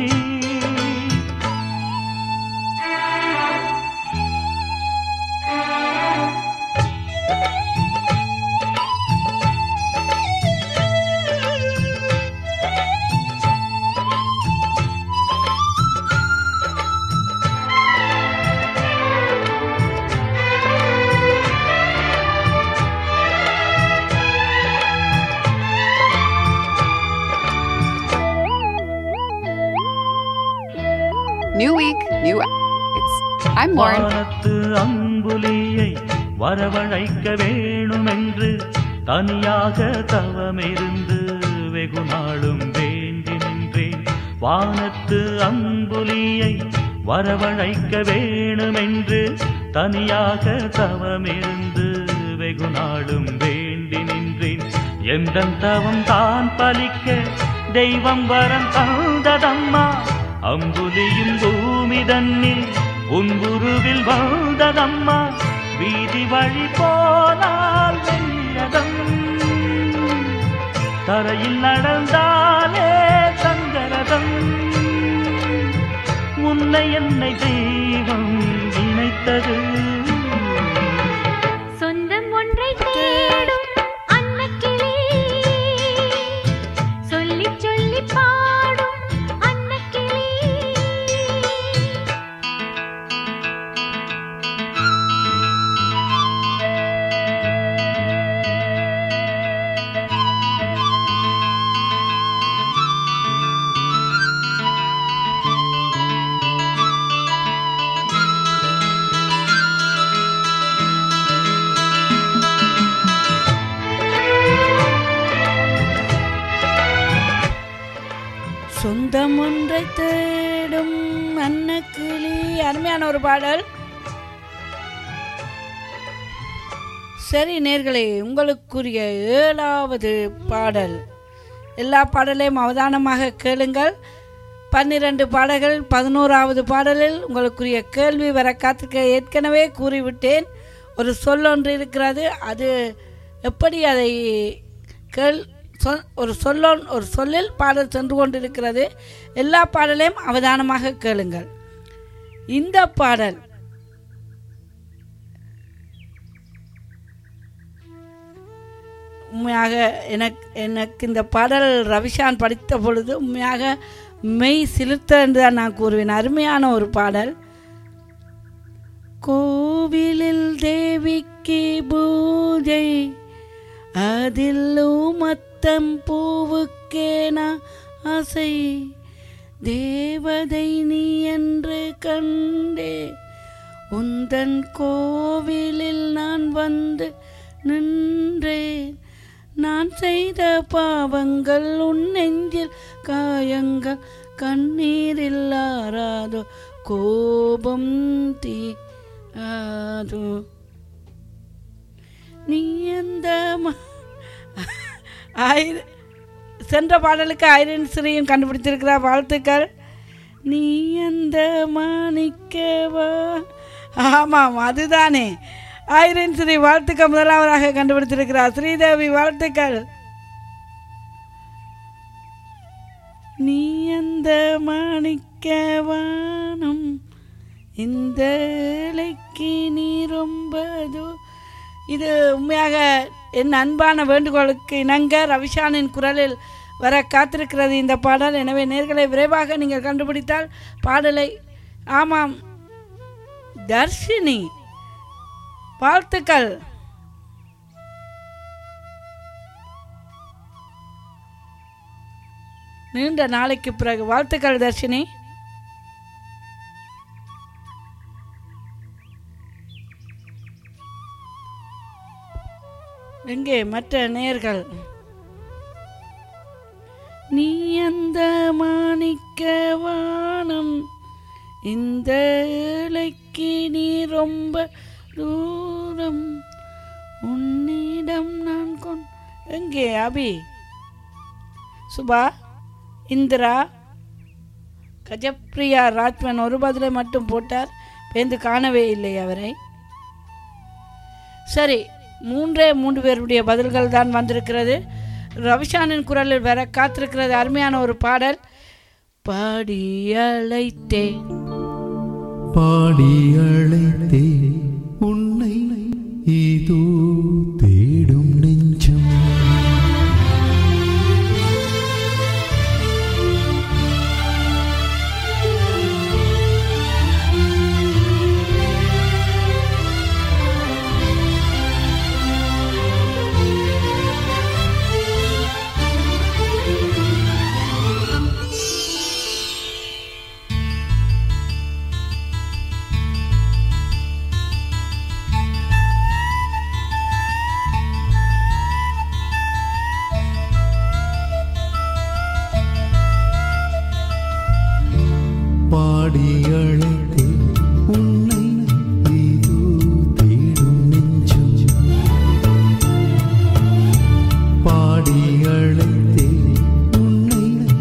New week, new. It's. I'm Lauren. வானத்து அம்புலியை வரவழைக்க வேணுமென்று தனியாக தவமிருந்து வெகு நாளும் வேண்டி நின்றேன் வானத்து அம்புலியை வரவழைக்க வேணுமென்று தனியாக தவமிருந்து வெகு நாளும் வேண்டி நின்றேன் எந்த தவம் தான் பலிக்க தெய்வம் வரம் தந்ததம்மா அம்புலியும் பூமி தன்னில் உன்புருவில் வந்ததம்மா வீதி வழி போனால் வெள்ளதம் தரையில் நடந்தாலே தங்கரதம் உன்னை என்னை தெய்வம் இணைத்தது சொந்தம் ஒன்றை தேடும் அன்னக்கிளி சொல்லி சொல்லி பாடும் அன்னக்கிளி சொந்தம் ஒன்றை தேடும் அன்னக்கிளி அருமையான ஒரு பாடல் சரி நேர்களே உங்களுக்குரிய ஏழாவது பாடல் எல்லா பாடலையும் அவதானமாக கேளுங்கள் பன்னிரண்டு பாடல்கள் பதினோராவது பாடலில் உங்களுக்குரிய கேள்வி வர காத்திருக்க ஏற்கனவே கூறிவிட்டேன் ஒரு சொல் ஒன்று இருக்கிறது அது எப்படி அதை கேள் சொல் ஒரு சொல்லோன் ஒரு சொல்லில் பாடல் சென்று கொண்டிருக்கிறது எல்லா பாடலையும் அவதானமாக கேளுங்கள் இந்த பாடல் உண்மையாக எனக்கு எனக்கு இந்த பாடல் ரவிஷான் படித்த பொழுது உண்மையாக மெய் சிலிர்த்த என்று தான் நான் கூறுவேன் அருமையான ஒரு பாடல் கோவிலில் தேவிக்கு பூஜை அதில் மத்தம் பூவுக்கேன ஆசை தேவதை நீ என்று கண்டே உந்தன் கோவிலில் நான் வந்து நின்றேன் நான் செய்த பாவங்கள் உன் நெஞ்சில் காயங்கள் கண்ணீரில் ஆறாதோ கோபம் தீ ஆதோ நீ எந்த ம- ஆயிர சென்ற பாடலுக்கு ஐரன் ஸ்ரீயும் கண்டுபிடித்திருக்கிறார் வாழ்த்துக்கள் நீ எந்த மாணிக்கவா ஆமாம் அதுதானே ஆயிரன் ஸ்ரீ வாழ்த்துக்கள் முதலாவதாக கண்டுபிடித்திருக்கிறார் ஸ்ரீதேவி வாழ்த்துக்கள் நீ அந்த மாணிக்கவானம் இந்த இலைக்கு நீ ரொம்ப தூ- இது உண்மையாக என் அன்பான வேண்டுகோளுக்கு இணங்க ரவிஷானின் குரலில் வர காத்திருக்கிறது இந்த பாடல் எனவே நேர்களை விரைவாக நீங்கள் கண்டுபிடித்தால் பாடலை ஆமாம் தர்ஷினி வாழ்த்துக்கள் நீண்ட நாளைக்கு பிறகு வாழ்த்துக்கள் தர்ஷினி எங்கே மற்ற நேர்கள் நீ அந்த மாணிக்க வானம் இந்த இலைக்கு நீ ரொம்ப தூரம் உன்னிடம் நான் கொண் எங்கே அபி சுபா இந்திரா கஜப்ரியா ராஜ்மன் ஒரு பதிலை மட்டும் போட்டார் பேந்து காணவே இல்லை அவரை சரி மூன்றே மூன்று பேருடைய பதில்கள் தான் வந்திருக்கிறது ரவிஷானின் குரலில் வர காத்திருக்கிறது அருமையான ஒரு பாடல் பாடி அழைத்தேன் பாடி அழைத்தே உன்னை இதோ தேடும் நெஞ்சம் பாடி அழைத்தே உன்னை இதோ தேடும் நெஞ்சம் பாடி அழைத்தே உன்னை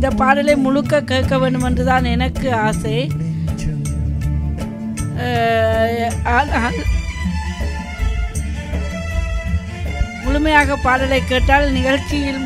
இந்த பாடலை முழுக்க கேட்க வேண்டும் என்று தான் எனக்கு ஆசை அஹ், ஆனால் முழுமையாக பாடலை கேட்டால் நிகழ்ச்சியில்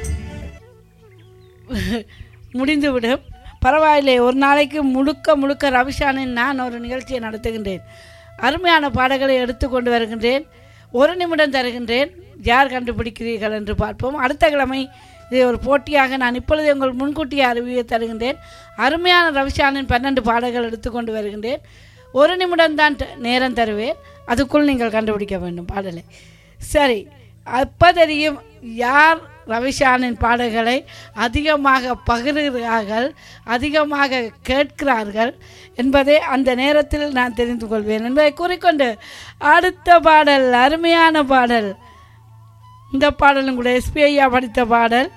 முடிந்துவிடும் பரவாயில்லை ஒரு நாளைக்கு முழுக்க முழுக்க ரவிஷானின் நான் ஒரு நிகழ்ச்சியை நடத்துகின்றேன் அருமையான பாடல்களை எடுத்துக்கொண்டு வருகின்றேன் ஒரு நிமிடம் தருகின்றேன் யார் கண்டுபிடிக்கிறீர்கள் என்று பார்ப்போம் அடுத்த கிழமை இது ஒரு போட்டியாக நான் இப்பொழுது உங்கள் முன்கூட்டியே அறிவியை தருகின்றேன் அருமையான ரவிஷானின் பன்னெண்டு பாடல்கள் எடுத்துக்கொண்டு வருகின்றேன் ஒரு நிமிடம் தான் நேரம் தருவேன் அதுக்குள் நீங்கள் கண்டுபிடிக்க வேண்டும் பாடலை சரி அப்போ தெரியும் யார் ரவிஷானின் பாடல்களை அதிகமாக பகிர்கிறார்கள் அதிகமாக கேட்கிறார்கள் என்பதை அந்த நேரத்தில் நான் தெரிந்து கொள்வேன் என்பதை கூறிக்கொண்டு அடுத்த பாடல் அருமையான பாடல் இந்த பாடலும் கூட எஸ்பி ஐயா படித்த பாடல்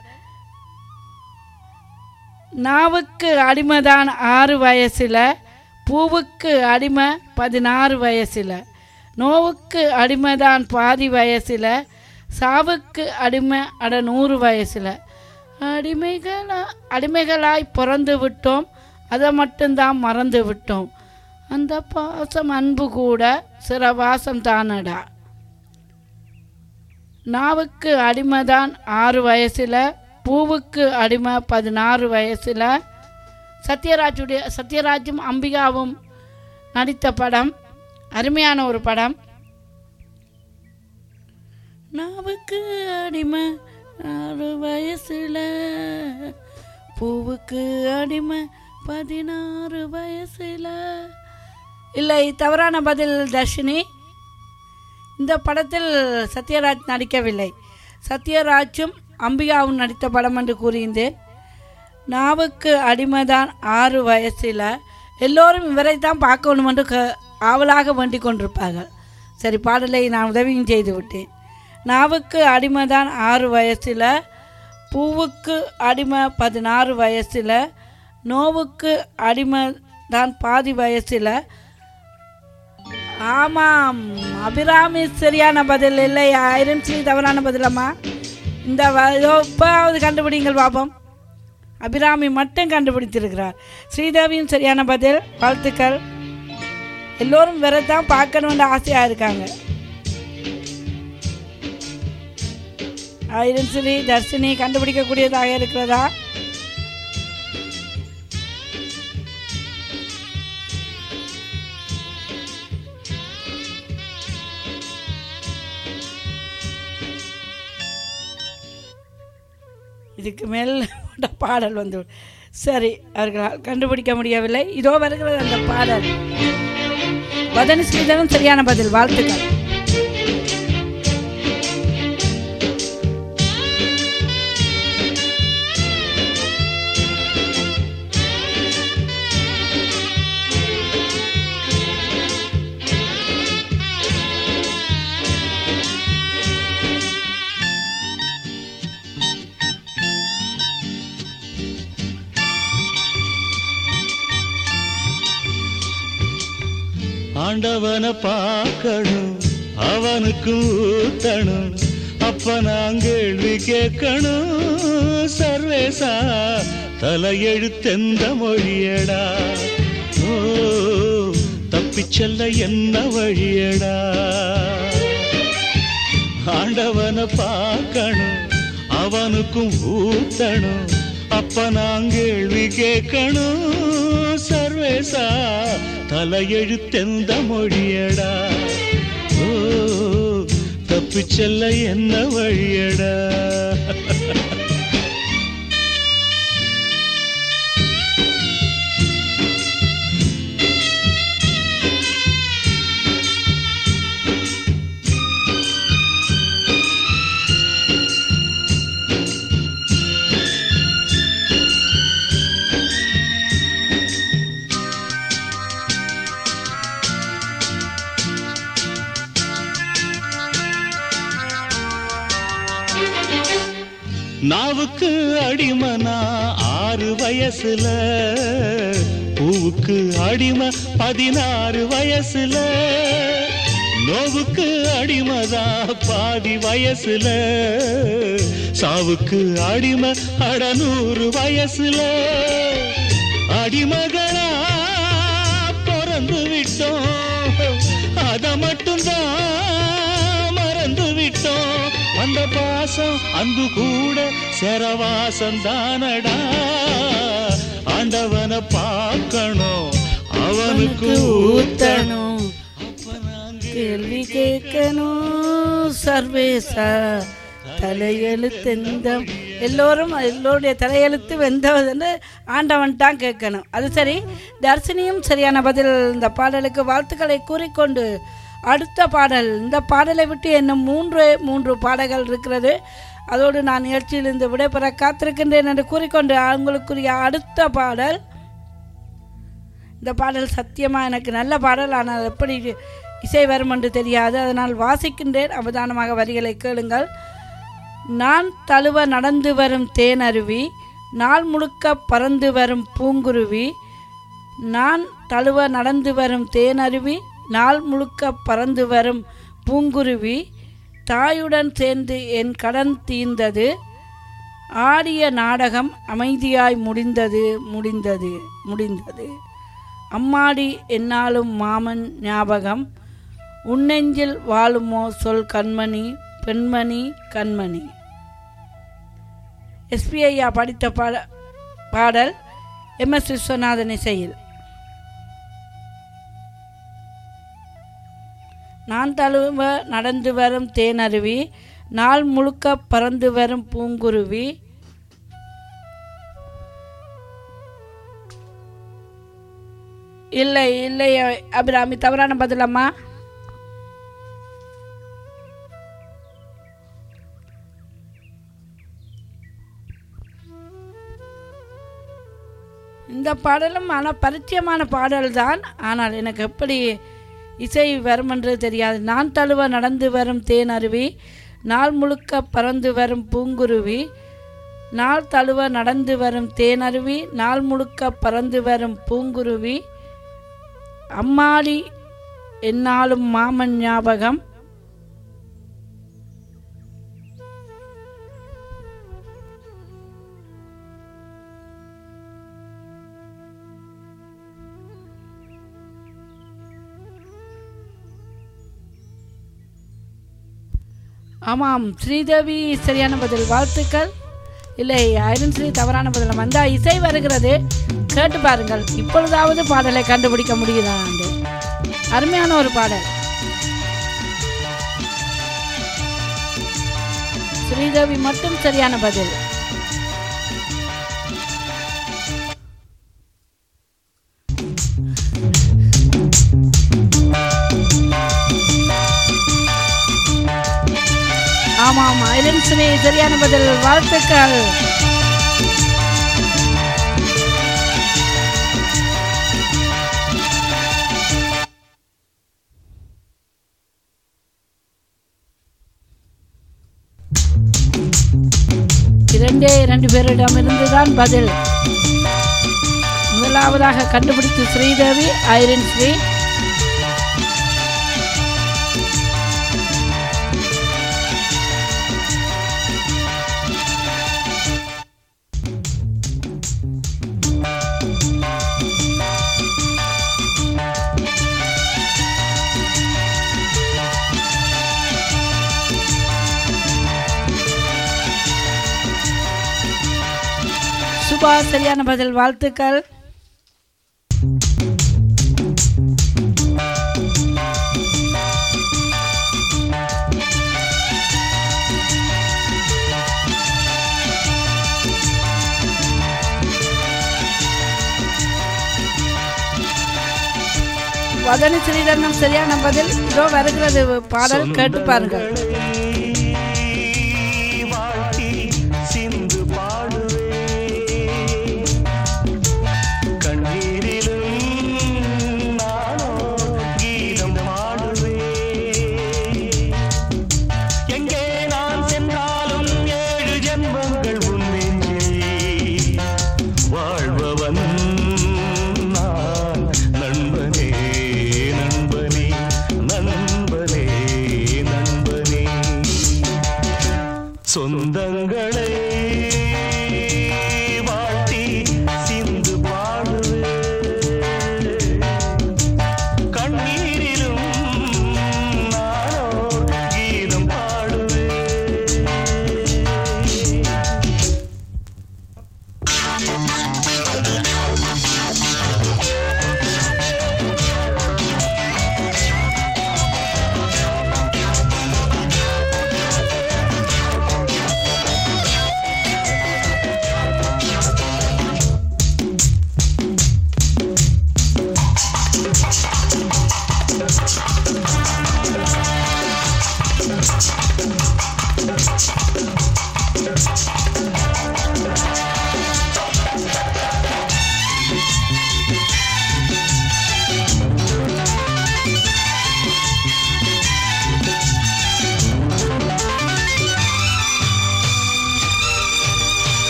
நாவுக்கு அடிமைதான் ஆறு வயசில் பூவுக்கு அடிமை பதினாறு வயசில் நோவுக்கு அடிமைதான் பாதி வயசில் சாவுக்கு அடிமை அட நூறு வயசில் அடிமைகளா அடிமைகளாய் பிறந்து விட்டோம் அதை மட்டும்தான் மறந்து விட்டோம் அந்த பாசம் அன்பு கூட சிறவாசம் தானடா நாவுக்கு அடிமைதான் ஆறு வயசில் பூவுக்கு அடிமை பதினாறு வயசில் சத்யராஜுடைய சத்யராஜும் அம்பிகாவும் நடித்த படம் அருமையான ஒரு படம் நாவுக்கு அடிமை ஆறு வயசில் பூவுக்கு அடிமை பதினாறு வயசில் இல்லை தவறான பதில் தர்ஷினி இந்த படத்தில் சத்யராஜ் நடிக்கவில்லை சத்யராஜும் அம்பிகாவும் நடித்த படம் என்று கூறியிருந்தேன் நாவுக்கு அடிமைதான் ஆறு வயசில் எல்லோரும் இவரை தான் பார்க்கணும் என்று க ஆவலாக வேண்டிக் கொண்டிருப்பார்கள் சரி பாடலை நான் உதவியும் செய்து விட்டேன் நாவுக்கு அடிமைதான் ஆறு வயசில் பூவுக்கு அடிமை பதினாறு வயசில் நோவுக்கு அடிமை தான் பாதி வயசில் ஆமாம் அபிராமி சரியான பதில் இல்லை ஐரன் ஸ்ரீ தவறான பதிலம்மா இந்த வ- இதோ இப்போது கண்டுபிடிங்கள் பாப்போம் அபிராமி மட்டும் கண்டுபிடித்திருக்கிறார் ஸ்ரீதேவியும் சரியான பதில் வாழ்த்துக்கள் எல்லோரும் வேற தான் பார்க்கணும்னு ஆசையாக இருக்காங்க ஐரன் ஸ்ரீ தர்ஷினி கண்டுபிடிக்கக்கூடியதாக இருக்கிறதா இதுக்கு மேல் பாடல் வந்து சரி அவர்களால் கண்டுபிடிக்க முடியவில்லை இதோ வருகிறது அந்த பாடல் வதனி ஸ்ரீதரன் சரியான பதில் வாழ்த்துக்கள் ஆண்டவனை பார்க்கணும் அவனுக்கு ஊத்தணும் அப்ப நான் கேள்வி கேட்கணும் சர்வேசா தலையெழுத்தெந்த மொழியடா ஓ தப்பிச் செல்ல என்ன வழியடா ஆண்டவனை பார்க்கணும் அவனுக்கும் ஊத்தணும் அப்ப நான் கேள்வி கேட்கணும் சர்வேசா தலையெழுத்தெந்த மொழியடா ஓ தப்பிச் செல்ல என்ன வழியடா நாவுக்கு அடிமனா ஆறு வயசுல பூவுக்கு அடிமை பதினாறு வயசுல நோவுக்கு அடிமதா பாதி வயசுல சாவுக்கு அடிமை அடநூறு வயசுல அடிமகளா பிறந்து விட்டோம் அத மட்டும்தான் மறந்து விட்டோம் அந்த பாசம் அன்பு கூட சரவாசம் தானடா ஆண்டவனை பார்க்கணும் அவனுக்கு ஊத்தணும் கேள்வி கேட்கணும் சர்வேசா தலையெழுத்தெந்தம் எல்லோரும் எல்லோருடைய தலையெழுத்து வெந்தவதுன்னு ஆண்டவன் தான் கேட்கணும் அது சரி தர்சினியும் சரியான பதில் இந்த பாடலுக்கு வாழ்த்துக்களை கூறிக்கொண்டு அடுத்த பாடல் இந்த பாடலை விட்டு இன்னும் மூன்று மூன்று பாடல்கள் இருக்கிறது அதோடு நான் நிகழ்ச்சியிலிருந்து விடைபெற காத்திருக்கின்றேன் என்று கூறிக்கொண்டு அவங்களுக்குரிய அடுத்த பாடல் இந்த பாடல் சத்தியமாக எனக்கு நல்ல பாடல் ஆனால் எப்படி இசை வரும் என்று தெரியாது அதனால் வாசிக்கின்றேன் அவதானமாக வரிகளை கேளுங்கள் நான் தழுவ நடந்து வரும் தேனருவி நாள் முழுக்க பறந்து வரும் பூங்குருவி நான் தழுவ நடந்து வரும் தேனருவி நாள் முழுக்க பறந்து வரும் பூங்குருவி தாயுடன் சேர்ந்து என் கடன் தீர்ந்தது ஆடிய நாடகம் அமைதியாய் முடிந்தது முடிந்தது முடிந்தது அம்மாடி என்னாலும் மாமன் ஞாபகம் உன்னெஞ்சில் வாழுமோ சொல் கண்மணி பெண்மணி கண்மணி எஸ்பிஐயா படித்த பாட பாடல் எம் எஸ் விஸ்வநாதன் இசையில் நான் தழுவ நடந்து வரும் தேனருவி நாள் முழுக்க பறந்து வரும் பூங்குருவி இல்லை இல்லை அபிராமி தவறான பதிலம்மா இந்த பாடலும் ஆனால் பரிச்சயமான பாடல் தான் ஆனால் எனக்கு எப்படி இசை வருமென்று தெரியாது நான் தழுவ நடந்து வரும் தேன் அருவி நாள் முழுக்க பறந்து வரும் பூங்குருவி நாள் தழுவ நடந்து வரும் தேனருவி நாள் முழுக்க பறந்து வரும் பூங்குருவி அம்மாடி என்னாலும் மாமன் ஞாபகம் ஆமாம் ஸ்ரீதேவி சரியான பதில் வாழ்த்துக்கள் இல்லை ஐரன் ஸ்ரீ தவறான பதில் வந்தா இசை வருகிறது கேட்டு பாருங்கள் இப்பொழுதாவது பாடலை கண்டுபிடிக்க முடியுதா என்று அருமையான ஒரு பாடல் ஸ்ரீதேவி மட்டும் சரியான பதில் ஆமாம் ஐரன் ஸ்ரீ சரியான பதில் வாழ்த்துக்கள் இரண்டே இரண்டு பேரிடமிருந்து தான் பதில் முதலாவதாக கண்டுபிடித்து ஸ்ரீதேவி ஐரன் ஸ்ரீ சுபா சரியான பதில் வாழ்த்துக்கள் வதனி ஸ்ரீரங்கம் சரியான பதில் இதோ வருகிறது பாடல் கேட்டு பாருங்கள் வாழ்த்தி சிந்து பாடுவே கண்ணீரிலும் நானோ கீதம் பாடுவே எங்கே நான் சென்றாலும் ஏழு ஜென்மங்கள் உன் நெஞ்சில் வாழ்பவன் நான் நண்பனே நண்பனே நண்பனே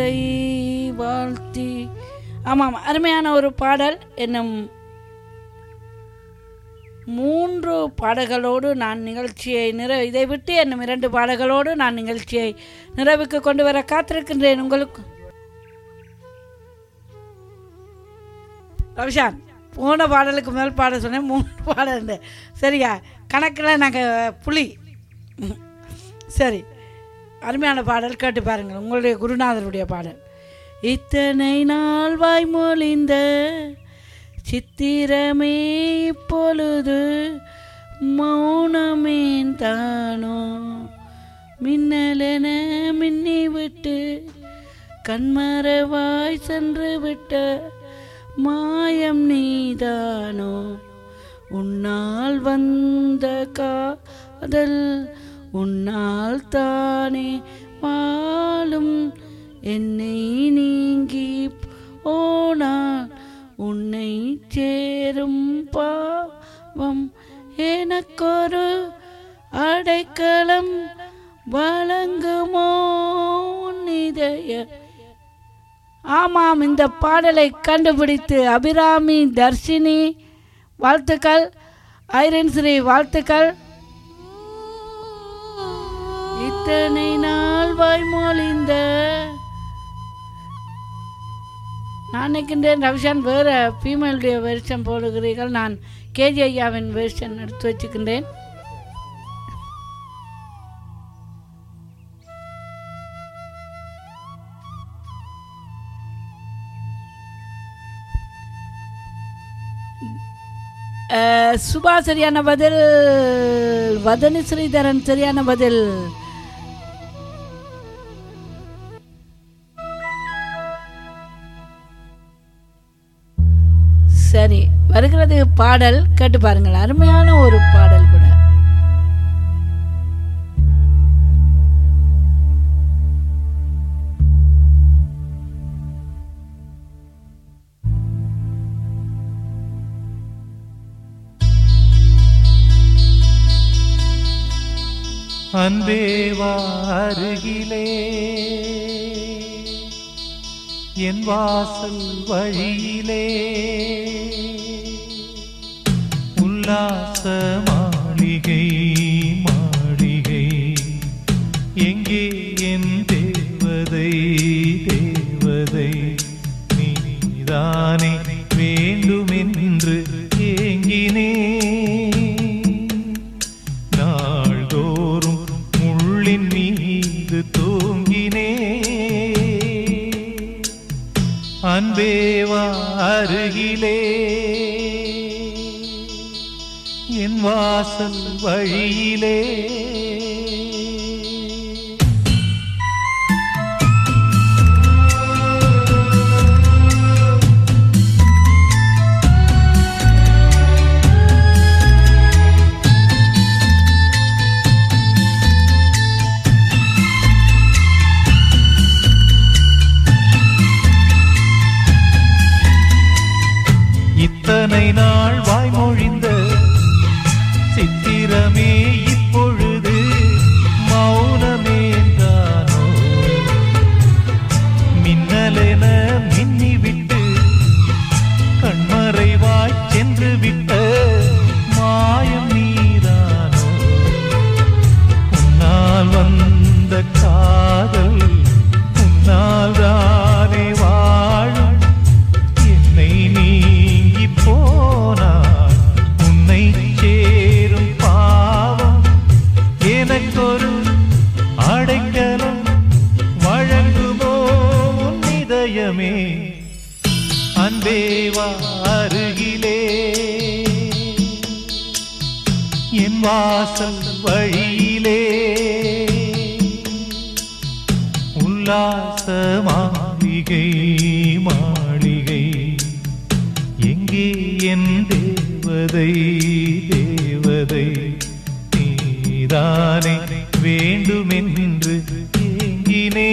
உங்களை வாழ்த்தி ஆமாம் அருமையான ஒரு பாடல் என்னும் மூன்று பாடல்களோடு நான் நிகழ்ச்சியை நிற இதை விட்டு என்னும் இரண்டு பாடல்களோடு நான் நிகழ்ச்சியை நிறைவுக்கு கொண்டு வர காத்திருக்கின்றேன் உங்களுக்கு ரவிஷான் போன பாடலுக்கு மேல் பாட சொன்னேன் மூணு பாடல் இருந்தேன் சரியா கணக்கில் நாங்கள் புலி ம். சரி அருமையான பாடல் கேட்டு பாருங்கள் உங்களுடைய குருநாதருடைய பாடல் இத்தனை நாள் வாய்மொழிந்த சித்திரமே இப்பொழுது மௌனமேன் தானோ மின்னலென மின்னி விட்டு கண்மறவாய் சென்று விட்ட மாயம் நீதானோ உன்னால் வந்த காதல் உன்னால் தானே வாழும் என்னை நீங்கி போனால் உன்னை சேரும் பாவம் எனக்கொரு அடைக்கலம் வழங்குமோ நிதய ஆமாம் இந்த பாடலை கண்டுபிடித்து அபிராமி தர்ஷினி வாழ்த்துக்கள் ஐரன் ஸ்ரீ வாழ்த்துக்கள் இத்தனை நாள் வாய்மொழிந்த நான் நினைக்கின்றேன் ரவிஷான் வேறு ஃபீமேலுடைய வெர்ஷன் போடுகிறீர்கள் நான் கேஜி ஐயாவின் வெர்ஷன் எடுத்து வச்சுக்கின்றேன் அஹ், சுபா சரியான பதில் வதனி ஸ்ரீதரன் சரியான பதில் சரி வருகிறது பாடல் கேட்டு பாருங்கள் அருமையான ஒரு பாடல் கூட அன்பே வா அருகிலே என் வாசல் வழியிலே உல்லாச மாளிகை மாளிகை எங்கே என் தேவதை தேவதை நீதானே வேண்டுமென்று ஏங்கினே நாள்தோறும் முள்ளின் மீது தூங்கினே அன்பேவா அருகிலே என் வாசல் வழியிலே இத்தனை நாள் வாய்மொழிந்த சித்திரமே இப்பொழுது மௌனமேந்தானோ மின்னலென மின்னிவிட்டு கண்மறைவாய் சென்று விட்ட மாயம் நீதானோ உன்னால் வந்த காதல் உன்னால் தானே வாழும் என்னை நீங்கி போனார் உன்னை சேரும் பாவம் எனக்கொரு அடைக்கலம் வழங்குமோ உன் இதயமே அன்பேவா அருகிலே என் வாசல் வழியிலே உல்லாச மாளிகை மாளிகை எங்கே என் தேவதை தேவதை நீதானே வேண்டுமென்று ஏங்கினே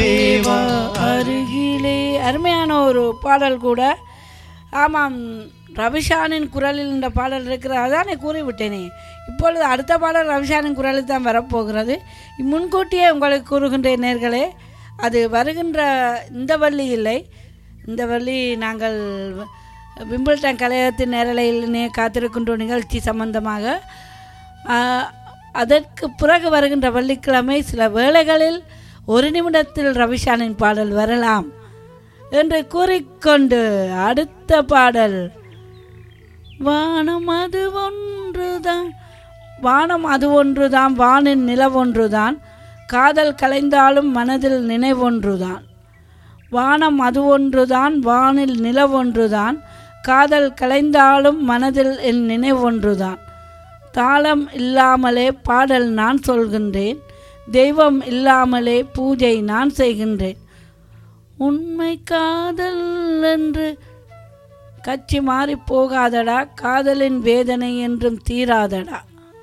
அன்பேவா அருகிலே அருமையான ஒரு பாடல் கூட ஆமாம் ரவிஷானின் குரலில் இந்த பாடல் இருக்கிறது அதானே கூறிவிட்டேனே இப்பொழுது அடுத்த பாடல் ரவிஷானின் குரலில் தான் வரப்போகிறது முன்கூட்டியே உங்களுக்கு கூறுகின்றேன் நேர்களே அது வருகின்ற இந்த வள்ளி இல்லை இந்த வள்ளி நாங்கள் விம்பிள்டன் கலையகத்தின் நேரலையிலே காத்திருக்கின்ற நிகழ்ச்சி சம்பந்தமாக ஆஹ், அதற்கு பிறகு வருகின்ற வெள்ளிக்கிழமை சில வேளைகளில் ஒரு நிமிடத்தில் ரவிஷானின் பாடல் வரலாம் என்று கூறிக்கொண்டு அடுத்த பாடல் வானம் அது ஒன்றுதான் வானம் அது ஒன்றுதான் வானின் நிலவொன்றுதான் காதல் கலைந்தாலும் மனதில் நினைவொன்றுதான் வானம் அது ஒன்றுதான் வானில் நிலவொன்றுதான் காதல் கலைந்தாலும் மனதில் என் நினைவொன்றுதான் தாளம் இல்லாமலே பாடல் நான் சொல்கின்றேன் தெய்வம் இல்லாமலே பூஜை நான் செய்கின்றேன் உண்மை காதல் என்று கட்சி மாறி போகாதடா காதலின் வேதனை என்றும் தீராதடா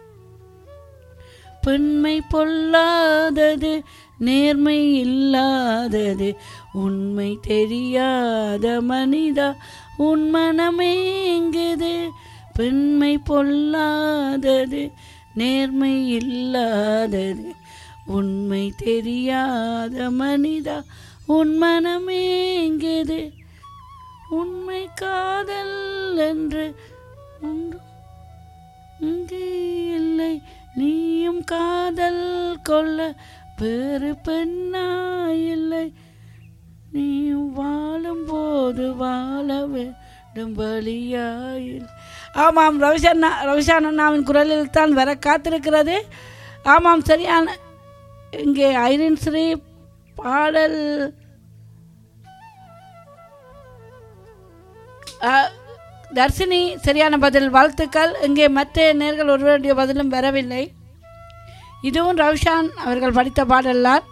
பெண்மை பொல்லாதது நேர்மை இல்லாதது உண்மை தெரியாத மனிதா உன் மனமேங்குது பெண்மை பொல்லாதது நேர்மை இல்லாதது உண்மை தெரியாத மனிதா உன் மனமேங்குது உண்மை காதல் என்று ஒன்று இங்கே இல்லை நீயும் காதல் கொள்ள வேறு பெண்ணா இல்லை நீயும் வாழும்போது வாழ வேண்டும் வழியாயில் ஆமாம் ரவிசண்ணா ரவிஷான் அண்ணாவின் குரலில் தான் வர காத்திருக்கிறது ஆமாம் சரியான இங்கே ஐரின் ஸ்ரீ பாடல் ஆ, தர்சினி சரியான பதில் வாழ்த்துக்கள் இங்கே மற்ற நேர்கள் ஒருவருடைய பதிலும் வரவில்லை இதுவும் ரவிஷான் அவர்கள் படித்த பாடல்தான்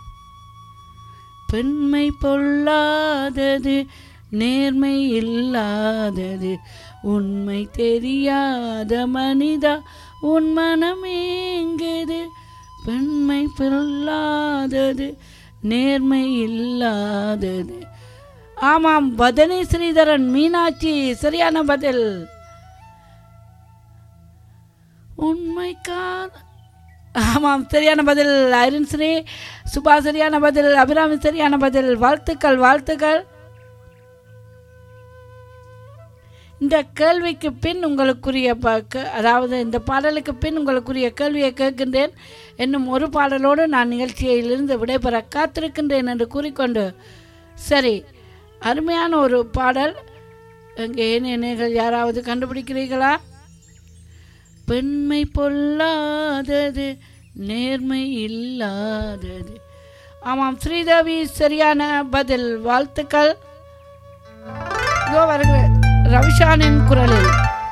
பெண்மை பொல்லாதது நேர்மை இல்லாதது உண்மை தெரியாத மனிதா உன் மனமேங்குது பெண்மை பொல்லாதது நேர்மை இல்லாதது ஆமாம் பதனி ஸ்ரீதரன் மீனாட்சி சரியான பதில் உண்மைக்கா ஆமாம் சரியான பதில் ஐரன் ஸ்ரீ சுபா சரியான பதில் அபிராமி சரியான பதில் வாழ்த்துக்கள் வாழ்த்துக்கள் இந்த கேள்விக்கு பின் உங்களுக்குரிய ப- க- அதாவது இந்த பாடலுக்கு பின் உங்களுக்குரிய கேள்வியை கேட்கின்றேன் இன்னும் ஒரு பாடலோடு நான் நிகழ்ச்சியிலிருந்து விடைபெற காத்திருக்கின்றேன் என்று கூறிக்கொண்டு சரி அருமையான ஒரு பாடல் எங்கே நீங்கள் யாராவது கண்டுபிடிக்கிறீர்களா பெண்மை பொல்லாதது நேர்மை இல்லாதது ஆமாம் ஸ்ரீதேவி சரியான பதில் வாழ்த்துக்கள் இதோ வருகிறேன் ரவிஷானின் குரலில்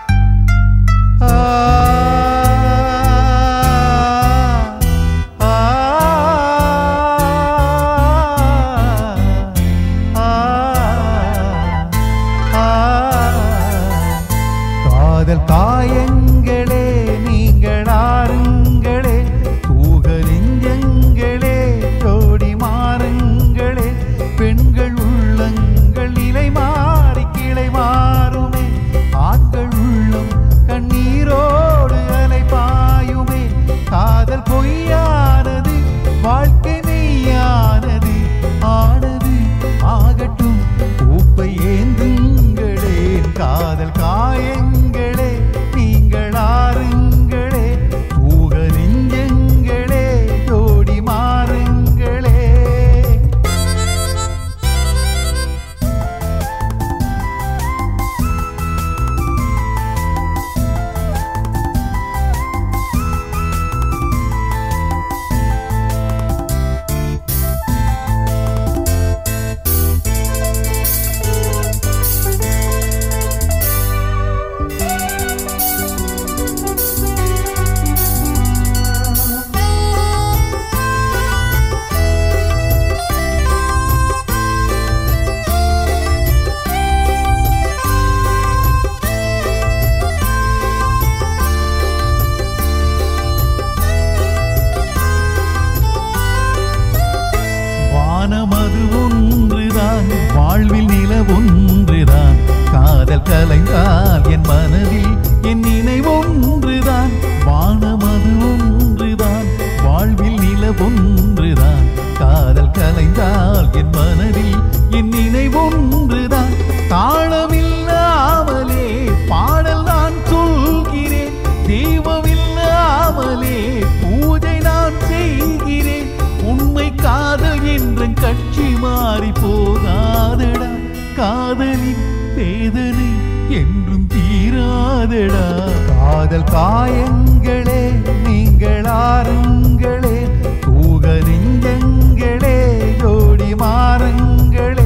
காதல் காயங்களே நீங்கள் ஆறுங்களே தூக நெஞ்சங்களே ஜோடி மாறுங்களே பெண்கள் உள்ளங்கள் நிலை மாறி கிளை மாறுமே ஆண்கள் உள்ளம் கண்ணீரோடு காதலின் வேதனை என்றும் தீராதடா காதல் காயங்களே நீங்கள் ஆறுங்களே தூக நெஞ்சங்களே ஜோடி மாறுங்களே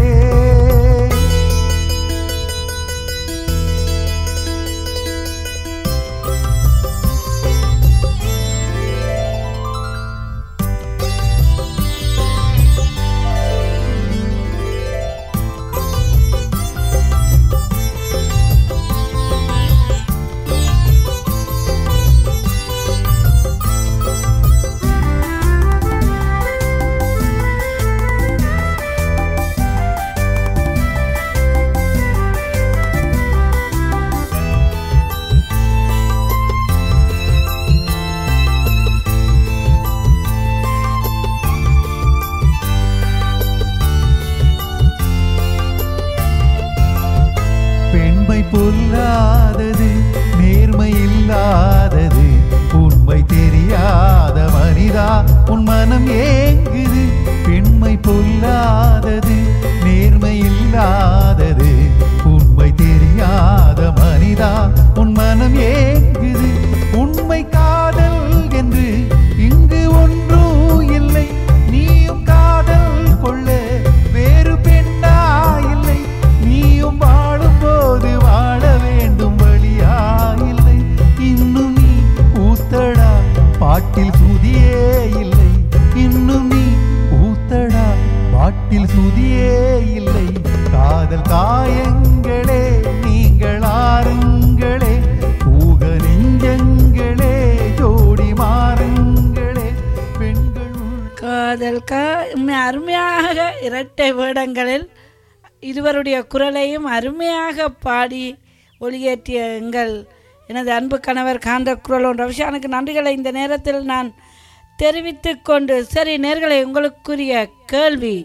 பெண்மை பொல்லாதது நேர்மை இல்லாதது உண்மை தெரியாத மனிதா உன் மனம் ஏங்குது பெண்மை பொல்லாதது நேர்மை இல்லாதது உண்மை தெரியாத மனிதா உன் மனம் ஏங்குது உண்மை காதல் என்று இங்கு ஒன்றும் இல்லை நீயும் காதல் கொள்ள வேறு பெண்ணா இல்லை நீயும் வாழும்போது வாழ வேண்டும் வழியா இல்லை இன்னும் நீ ஊத்தடா பாட்டில் சுதியே இல்லை இன்னும் நீ ஊத்தடா பாட்டில் சுதியே இல்லை காதல் காயங்களே நீங்கள் ஆறுங்களே ஊக நெஞ்சங்களே ஜோடி மாறுங்களே பெண்கள் உள் காதல் கா உண்மை அருமையாக இரட்டை வேடங்களில் இருவருடைய குரலையும் அருமையாக பாடி ஒளியேற்றிய எங்கள் எனது அன்பு கணவர் காந்த குரலோன் ரவிஷானுக்கு நன்றிகளை இந்த நேரத்தில் நான் தெரிவித்துக் கொண்டு சரி நேர்களை உங்களுக்குரிய கேள்வி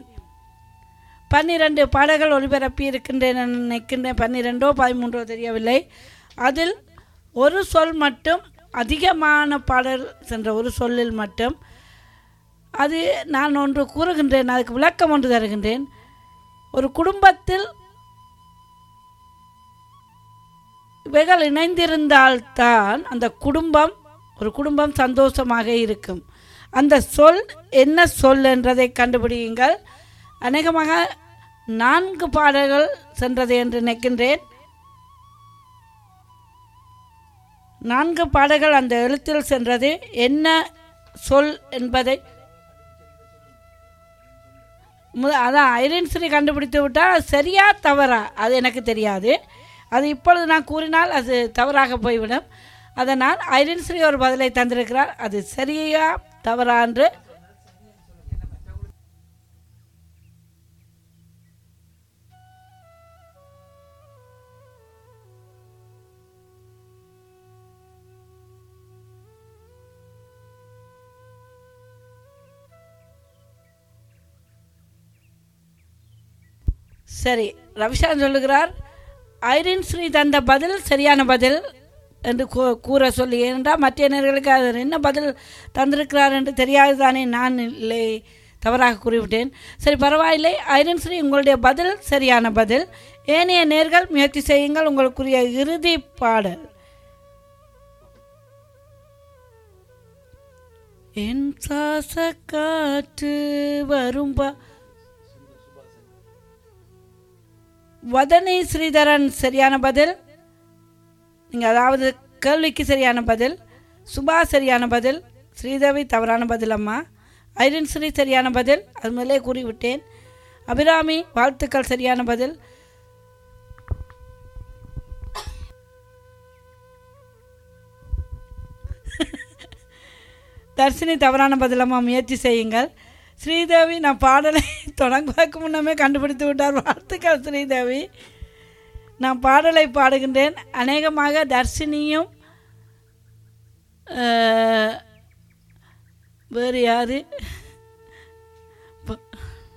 பன்னிரண்டு பாடல்கள் ஒளிபரப்பி இருக்கின்றேன் என நினைக்கின்றேன் பன்னிரெண்டோ பதிமூன்றோ தெரியவில்லை அதில் ஒரு சொல் மட்டும் அதிகமான பாடல் சென்ற ஒரு சொல்லில் மட்டும் அது நான் ஒன்று கூறுகின்றேன் அதுக்கு விளக்கம் ஒன்று தருகின்றேன் ஒரு குடும்பத்தில் இவைகள் இணைந்திருந்தால்தான் அந்த குடும்பம் ஒரு குடும்பம் சந்தோஷமாக இருக்கும் அந்த சொல் என்ன சொல் என்றதை கண்டுபிடியுங்கள் அநேகமாக நான்கு பாடல்கள் சென்றது என்று நினைக்கின்றேன் நான்கு பாடல்கள் அந்த எழுத்தில் சென்றது என்ன சொல் என்பதை மு- அதான் ஐரன் ஸ்ரீ கண்டுபிடித்து விட்டால் சரியா தவறா அது எனக்கு தெரியாது அது இப்பொழுது நான் கூறினால் அது தவறாக போய்விடும் அதனால் ஐரன் ஸ்ரீ ஒரு பதிலை தந்திருக்கிறார் அது சரியா தவறா என்று சரி ரவிஷான் சொல்லுகிறார் ஐரின் ஸ்ரீ தந்த பதில் சரியான பதில் என்று கூ- கூற சொல்லி ஏனென்றால் மற்ற நேர்களுக்கு அது என்ன பதில் தந்திருக்கிறார் என்று தெரியாது தானே நான் இல்லை தவறாக கூறிவிட்டேன் சரி பரவாயில்லை ஐரன் ஸ்ரீ உங்களுடைய பதில் சரியான பதில் ஏனைய நேர்கள் முயற்சி செய்யுங்கள் உங்களுக்குரிய இறுதி பாடல் என் சாச காற்று வரும்பா வதனி ஸ்ரீதரன் சரியான பதில் நீங்கள் அதாவது கேள்விக்கு சரியான பதில் சுபா சரியான பதில் ஸ்ரீதேவி தவறான பதில் அம்மா ஐரன் ஸ்ரீ சரியான பதில் அது மேலே கூறிவிட்டேன் அபிராமி வாழ்த்துக்கள் சரியான பதில் தர்ஷினி தவறான பதிலம்மா முயற்சி செய்யுங்கள் ஸ்ரீதேவி நான் பாடலை தொடங்குவதற்கு முன்னமே கண்டுபிடித்து விட்டார் வாழ்த்துக்கள் ஸ்ரீதேவி நான் பாடலை பாடுகின்றேன் அநேகமாக தர்ஷினியும் அஹ், வேறு யாரு ப-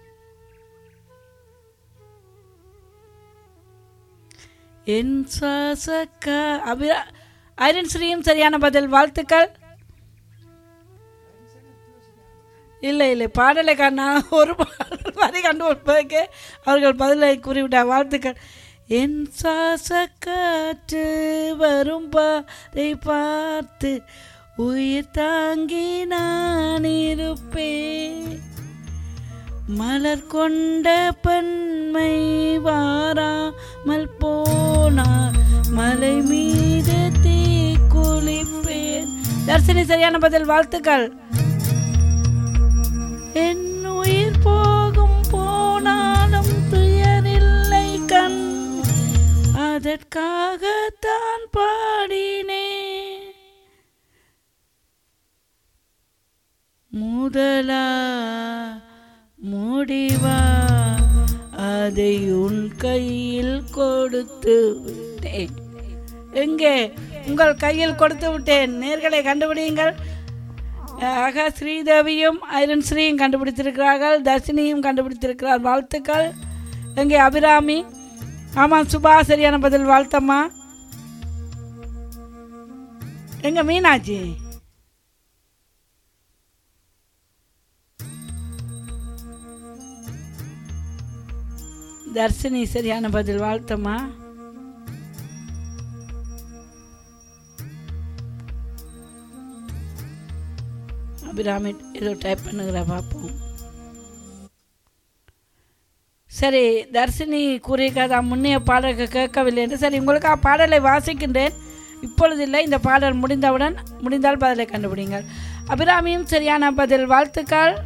என் சுவாசக்கா அபிரா ஐரன் ஸ்ரீயும் சரியான பதில் வாழ்த்துக்கள் இல்லை இல்லை பாடலை காணா ஒரு பாடல் வரி சரி கண்டுபிடிப்பதற்கு அவர்கள் பதிலை கூறிவிட்டார் வாழ்த்துக்கள் என் சுவாச காற்று வரும் பாதை பார்த்து உயிர் தாங்கி நான் இருப்பேன் மலர் கொண்ட பெண்மை வாராமல் போனார் மலை மீது தீ குளிப்பேன் தர்சினி சரியான பதில் வாழ்த்துக்கள் என் உயிர் போகும் போனாலும் துயரில்லை கண் அதற்காகத்தான் பாடினேன் முதலா முடிவா அதை உன் கையில் கொடுத்து விட்டேன் எங்கே உங்கள் கையில் கொடுத்து விட்டேன் நேர்களை கண்டுபிடியுங்கள் ஆக ஸ்ரீதேவியும் ஐரன் ஸ்ரீயும் கண்டுபிடித்திருக்கிறார்கள் தர்ஷினியும் கண்டுபிடித்திருக்கிறார் வாழ்த்துக்கள் எங்கே அபிராமி ஆமாம் சுபா சரியான பதில் வாழ்த்தம்மா எங்க மீனாட்சி தர்ஷினி சரியான பதில் வாழ்த்தம்மா அபிராமி ஏதோ டைப் பண்ணுகிற பார்ப்போம் சரி தர்ஷினி கூறியிருக்காத முன்னைய பாடலுக்கு கேட்கவில்லை என்று சரி உங்களுக்கு ஆ பாடலை வாசிக்கின்றேன் இப்பொழுது இல்லை இந்த பாடல் முடிந்தவுடன் முடிந்தால் பதிலை கண்டுபிடிங்கள் அபிராமியும் சரியான பதில் வாழ்த்துக்கள்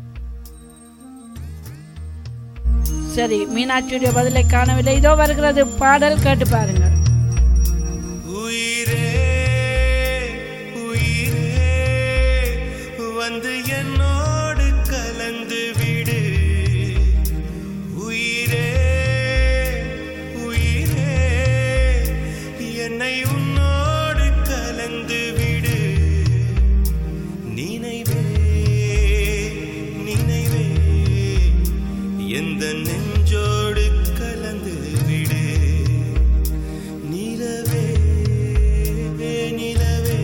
சரி மீனாட்சியுடைய பதிலை காணவில்லை இதோ வருகிறது பாடல் கேட்டு பாருங்கள் உயிரே உயிரே வந்து என்னோடு கலந்து விடு உயிரே உயிரே என்னை உன்னோடு கலந்து விடு நினைவே நினைவே எந்த நெஞ்சோடு கலந்து விடு நிலவே நிலவே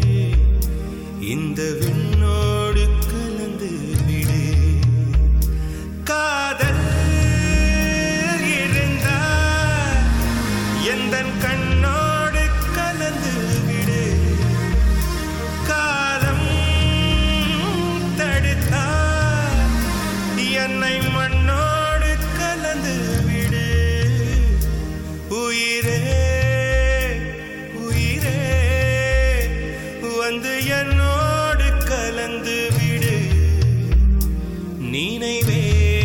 இந்த விண்ணோடு கலந்து விடு காதல் இருந்தால் எந்த கண்ணோடு கலந்து விடு காலம் தடுத்தால் என்னை மண்ணோடு கலந்து விடு உயிரே உயிரே வந்து என்னோடு கலந்து விடு நினைவே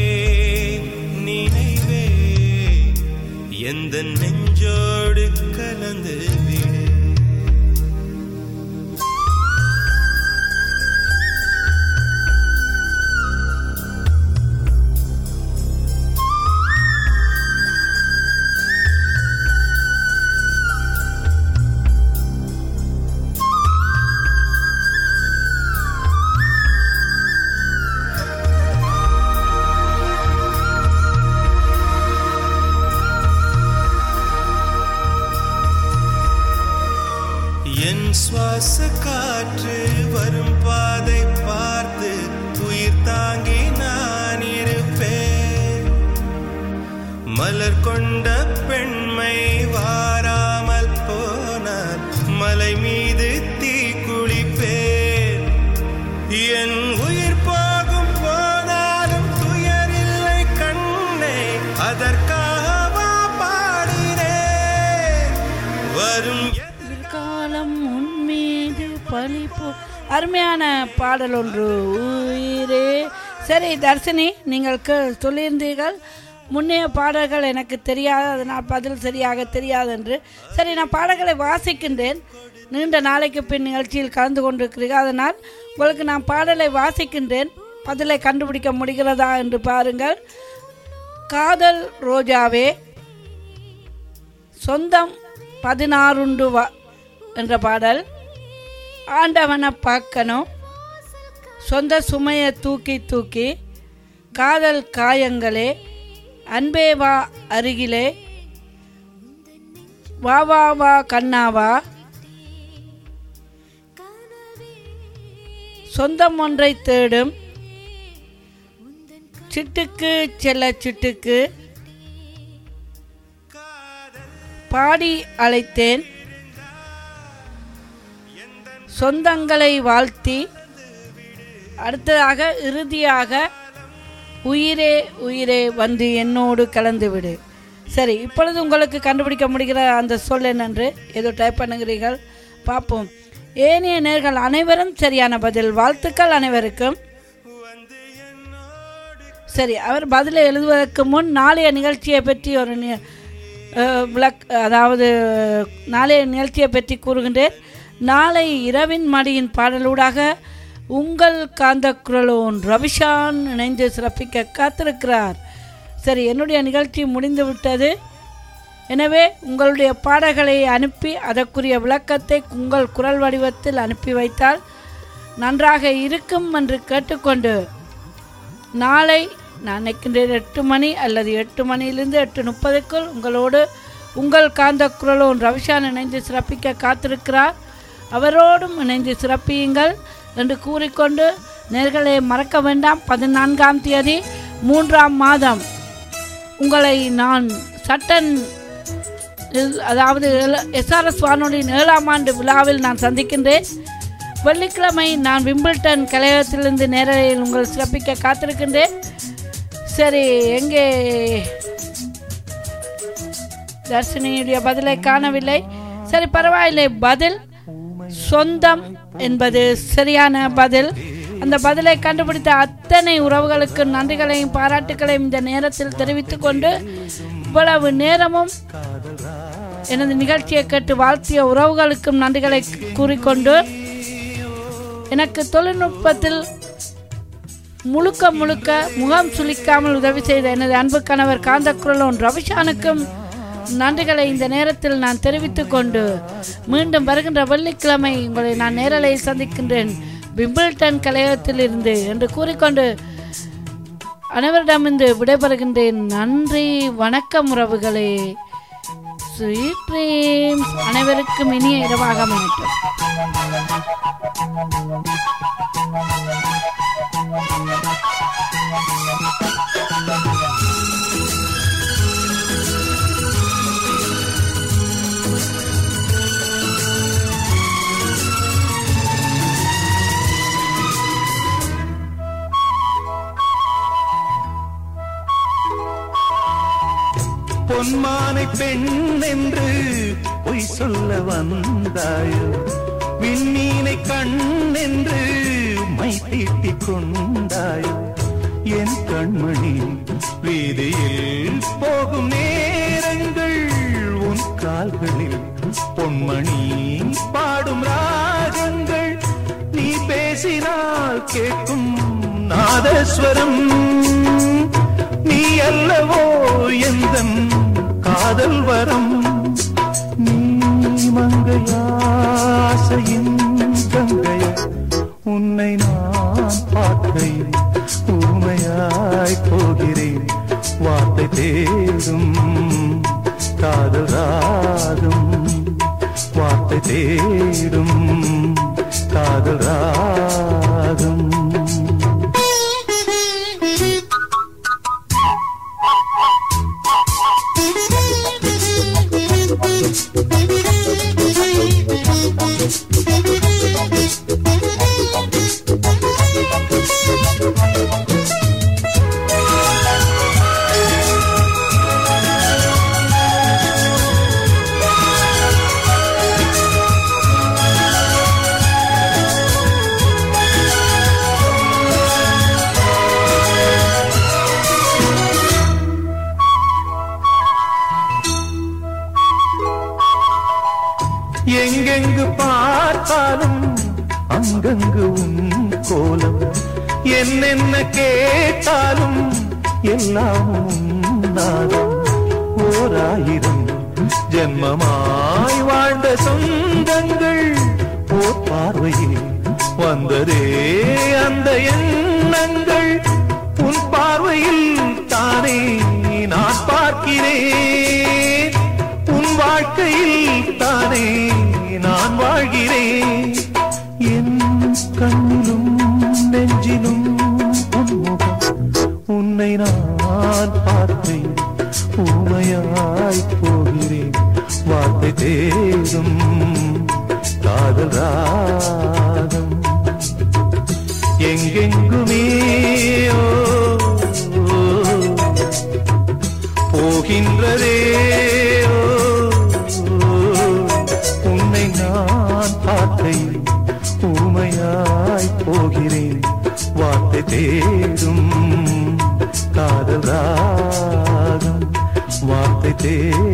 நினைவே எந்த நெஞ்சோடு கலந்து விடு என் சுவாச காற்று வரும் பாதை பார்த்து உயிர் தாங்கி நான் இருப்பேன் மலர் கொண்ட பெண்மை வாராமல் போனார் மலை மீது தீ குளிப்பேன் என் உயிர் போகும் போனாலும் துயரில்லை கண்ணே அதற்காகவா பாடினேன் வரும் காலம் உன்மீது பழிப்போ அருமையான பாடல் ஒன்று உயிரே சரி தர்ஷினி நீங்கள் கே சொல்லியிருந்தீர்கள் முன்னைய பாடல்கள் எனக்கு தெரியாது அதனால் பதில் சரியாக தெரியாது என்று சரி நான் பாடல்களை வாசிக்கின்றேன் நீண்ட நாளைக்கு பின் நிகழ்ச்சியில் கலந்து கொண்டிருக்கிறீர்கள் அதனால் உங்களுக்கு நான் பாடலை வாசிக்கின்றேன் பதிலை கண்டுபிடிக்க முடிகிறதா என்று பாருங்கள் காதல் ரோஜாவே சொந்தம் பதினாறுண்டு வா என்ற பாடல் ஆண்டவனை பார்க்கணும் சொந்த சுமையை தூக்கி தூக்கி காதல் காயங்களே அன்பே வா அருகிலே வா வா வா கண்ணாவா சொந்தம் ஒன்றை தேடும் சிட்டுக்கு செல்ல சிட்டுக்கு பாடி அழைத்தேன் சொந்தங்களை வாழ்த்தி அடுத்ததாக இறுதியாக உயிரே உயிரே வந்து என்னோடு கலந்து விடு சரி இப்பொழுது உங்களுக்கு கண்டுபிடிக்க முடிகிற அந்த சொல் என்னென்று ஏதோ டைப் பண்ணுகிறீர்கள் பார்ப்போம் ஏனைய நேர்கள் அனைவரும் சரியான பதில் வாழ்த்துக்கள் அனைவருக்கும் சரி அவர் பதிலை எழுதுவதற்கு முன் நாளைய நிகழ்ச்சியை பற்றி ஒரு நி- அஹ், விளக் அதாவது நாளைய நிகழ்ச்சியை பற்றி கூறுகின்றேன் நாளை இரவின் மடியின் பாடலூடாக உங்கள் காந்த குரலோன் ரவிஷான் இணைந்து சிறப்பிக்க காத்திருக்கிறார் சரி என்னுடைய நிகழ்ச்சி முடிந்து விட்டது எனவே உங்களுடைய பாடல்களை அனுப்பி அதற்குரிய விளக்கத்தை உங்கள் குரல் வடிவத்தில் அனுப்பி வைத்தால் நன்றாக இருக்கும் என்று கேட்டுக்கொண்டு நாளை நான் நினைக்கின்றேன் எட்டு மணி அல்லது எட்டு மணியிலிருந்து எட்டு முப்பதுக்குள் உங்களோடு உங்கள் காந்த குரலோன் ரவிஷான் இணைந்து சிறப்பிக்க காத்திருக்கிறார் அவரோடும் இணைந்து சிறப்பியுங்கள் என்று கூறிக்கொண்டு நேர்களை மறக்க வேண்டாம் பதினான்காம் தேதி மூன்றாம் மாதம் உங்களை நான் சட்டன் இல்- அதாவது எஸ்ஆர்எஸ் வானொலியின் ஏழாம் ஆண்டு விழாவில் நான் சந்திக்கின்றேன் வெள்ளிக்கிழமை நான் விம்பிள்டன் கலையகத்திலிருந்து நேரலையில் உங்கள் சிறப்பிக்க காத்திருக்கின்றேன் சரி எங்கே தர்ஷினியுடைய பதிலை காணவில்லை சரி பரவாயில்லை பதில் சொந்தம் என்பது சரியான பதில் அந்த பதிலை கண்டுபிடித்த அத்தனை உறவுகளுக்கு நன்றிகளையும் பாராட்டுகளையும் இந்த நேரத்தில் தெரிவித்துக் கொண்டு இவ்வளவு நேரமும் எனது நிகழ்ச்சியை கேட்டு வாழ்த்திய உறவுகளுக்கும் நன்றிகளை கூறிக்கொண்டு எனக்கு தொழில்நுட்பத்தில் முழுக்க முழுக்க முகம் சுளிக்காமல் உதவி செய்த எனது அன்பு கணவர் காந்தக்குரலோன் ரவிஷானுக்கும் நன்றிகளை இந்த நேரத்தில் நான் தெரிவித்துக் கொண்டு மீண்டும் வருகின்ற வெள்ளிக்கிழமை உங்களை நான் நேரலையில் சந்திக்கின்றேன் விம்பிள்டன் கலையகத்தில் இருந்து என்று கூறிக்கொண்டு அனைவரிடமிருந்து விடைபெறுகின்றேன் நன்றி வணக்கம் உறவுகளே ஸ்வீட் ட்ரீம்ஸ் அனைவருக்கும் இனிய இரவாக அமையட்டும் பொன்மானை பெண் என்று பொய் சொல்ல வந்தாயோ விண்மீனை கண் என்று மை தீட்டிக் கொண்டாயோ என் கண்மணி வீதியில் போகும் நேரங்கள் உன் கால்களில் பொன்மணி பாடும் ராகங்கள் நீ பேசினால் கேட்கும் நாதஸ்வரம் நீ அல்லவோ எந்த காதல் வரம் நீ மங்கையாசையின் கங்கைய உன்னை நான் பார்க்கையில் ஊமையாய் போகிறேன் வார்த்தை தேடும் காதல் ராகம் வார்த்தை தேடும் காதல் ராகம் எங்கெங்கு பார்த்தாலும் அங்கங்கு உன் கோலம் என்னென்ன கேட்டாலும் எல்லாம் உன்னாதம் ஓராயிரம் ஜென்மமாய் வாழ்ந்த சொந்தங்கள் ஓர் பார்வையில் வந்ததே அந்த எண்ணங்கள் உன் பார்வையில் தானே நான் பார்க்கிறேன் உன் வாழ்க்கையில் தானே நான் வாழ்கிறேன் என் கண்ணிலும் நெஞ்சிலும் உன் முகம் உன்னை உன்னை நான் பார்த்தேன் ஊமையாய் போகிறேன் வார்த்தை தேடும் காதல் ராகம் எங்கெங்குமே ஓ, ஓ, போகின்றதே ஓ, ஓ, உன்னை நான் பார்க்கையில் ஊமையாய் போகிறேன் வார்த்தை தேடும் காதல் ராகம் வார்த்தை தேடும்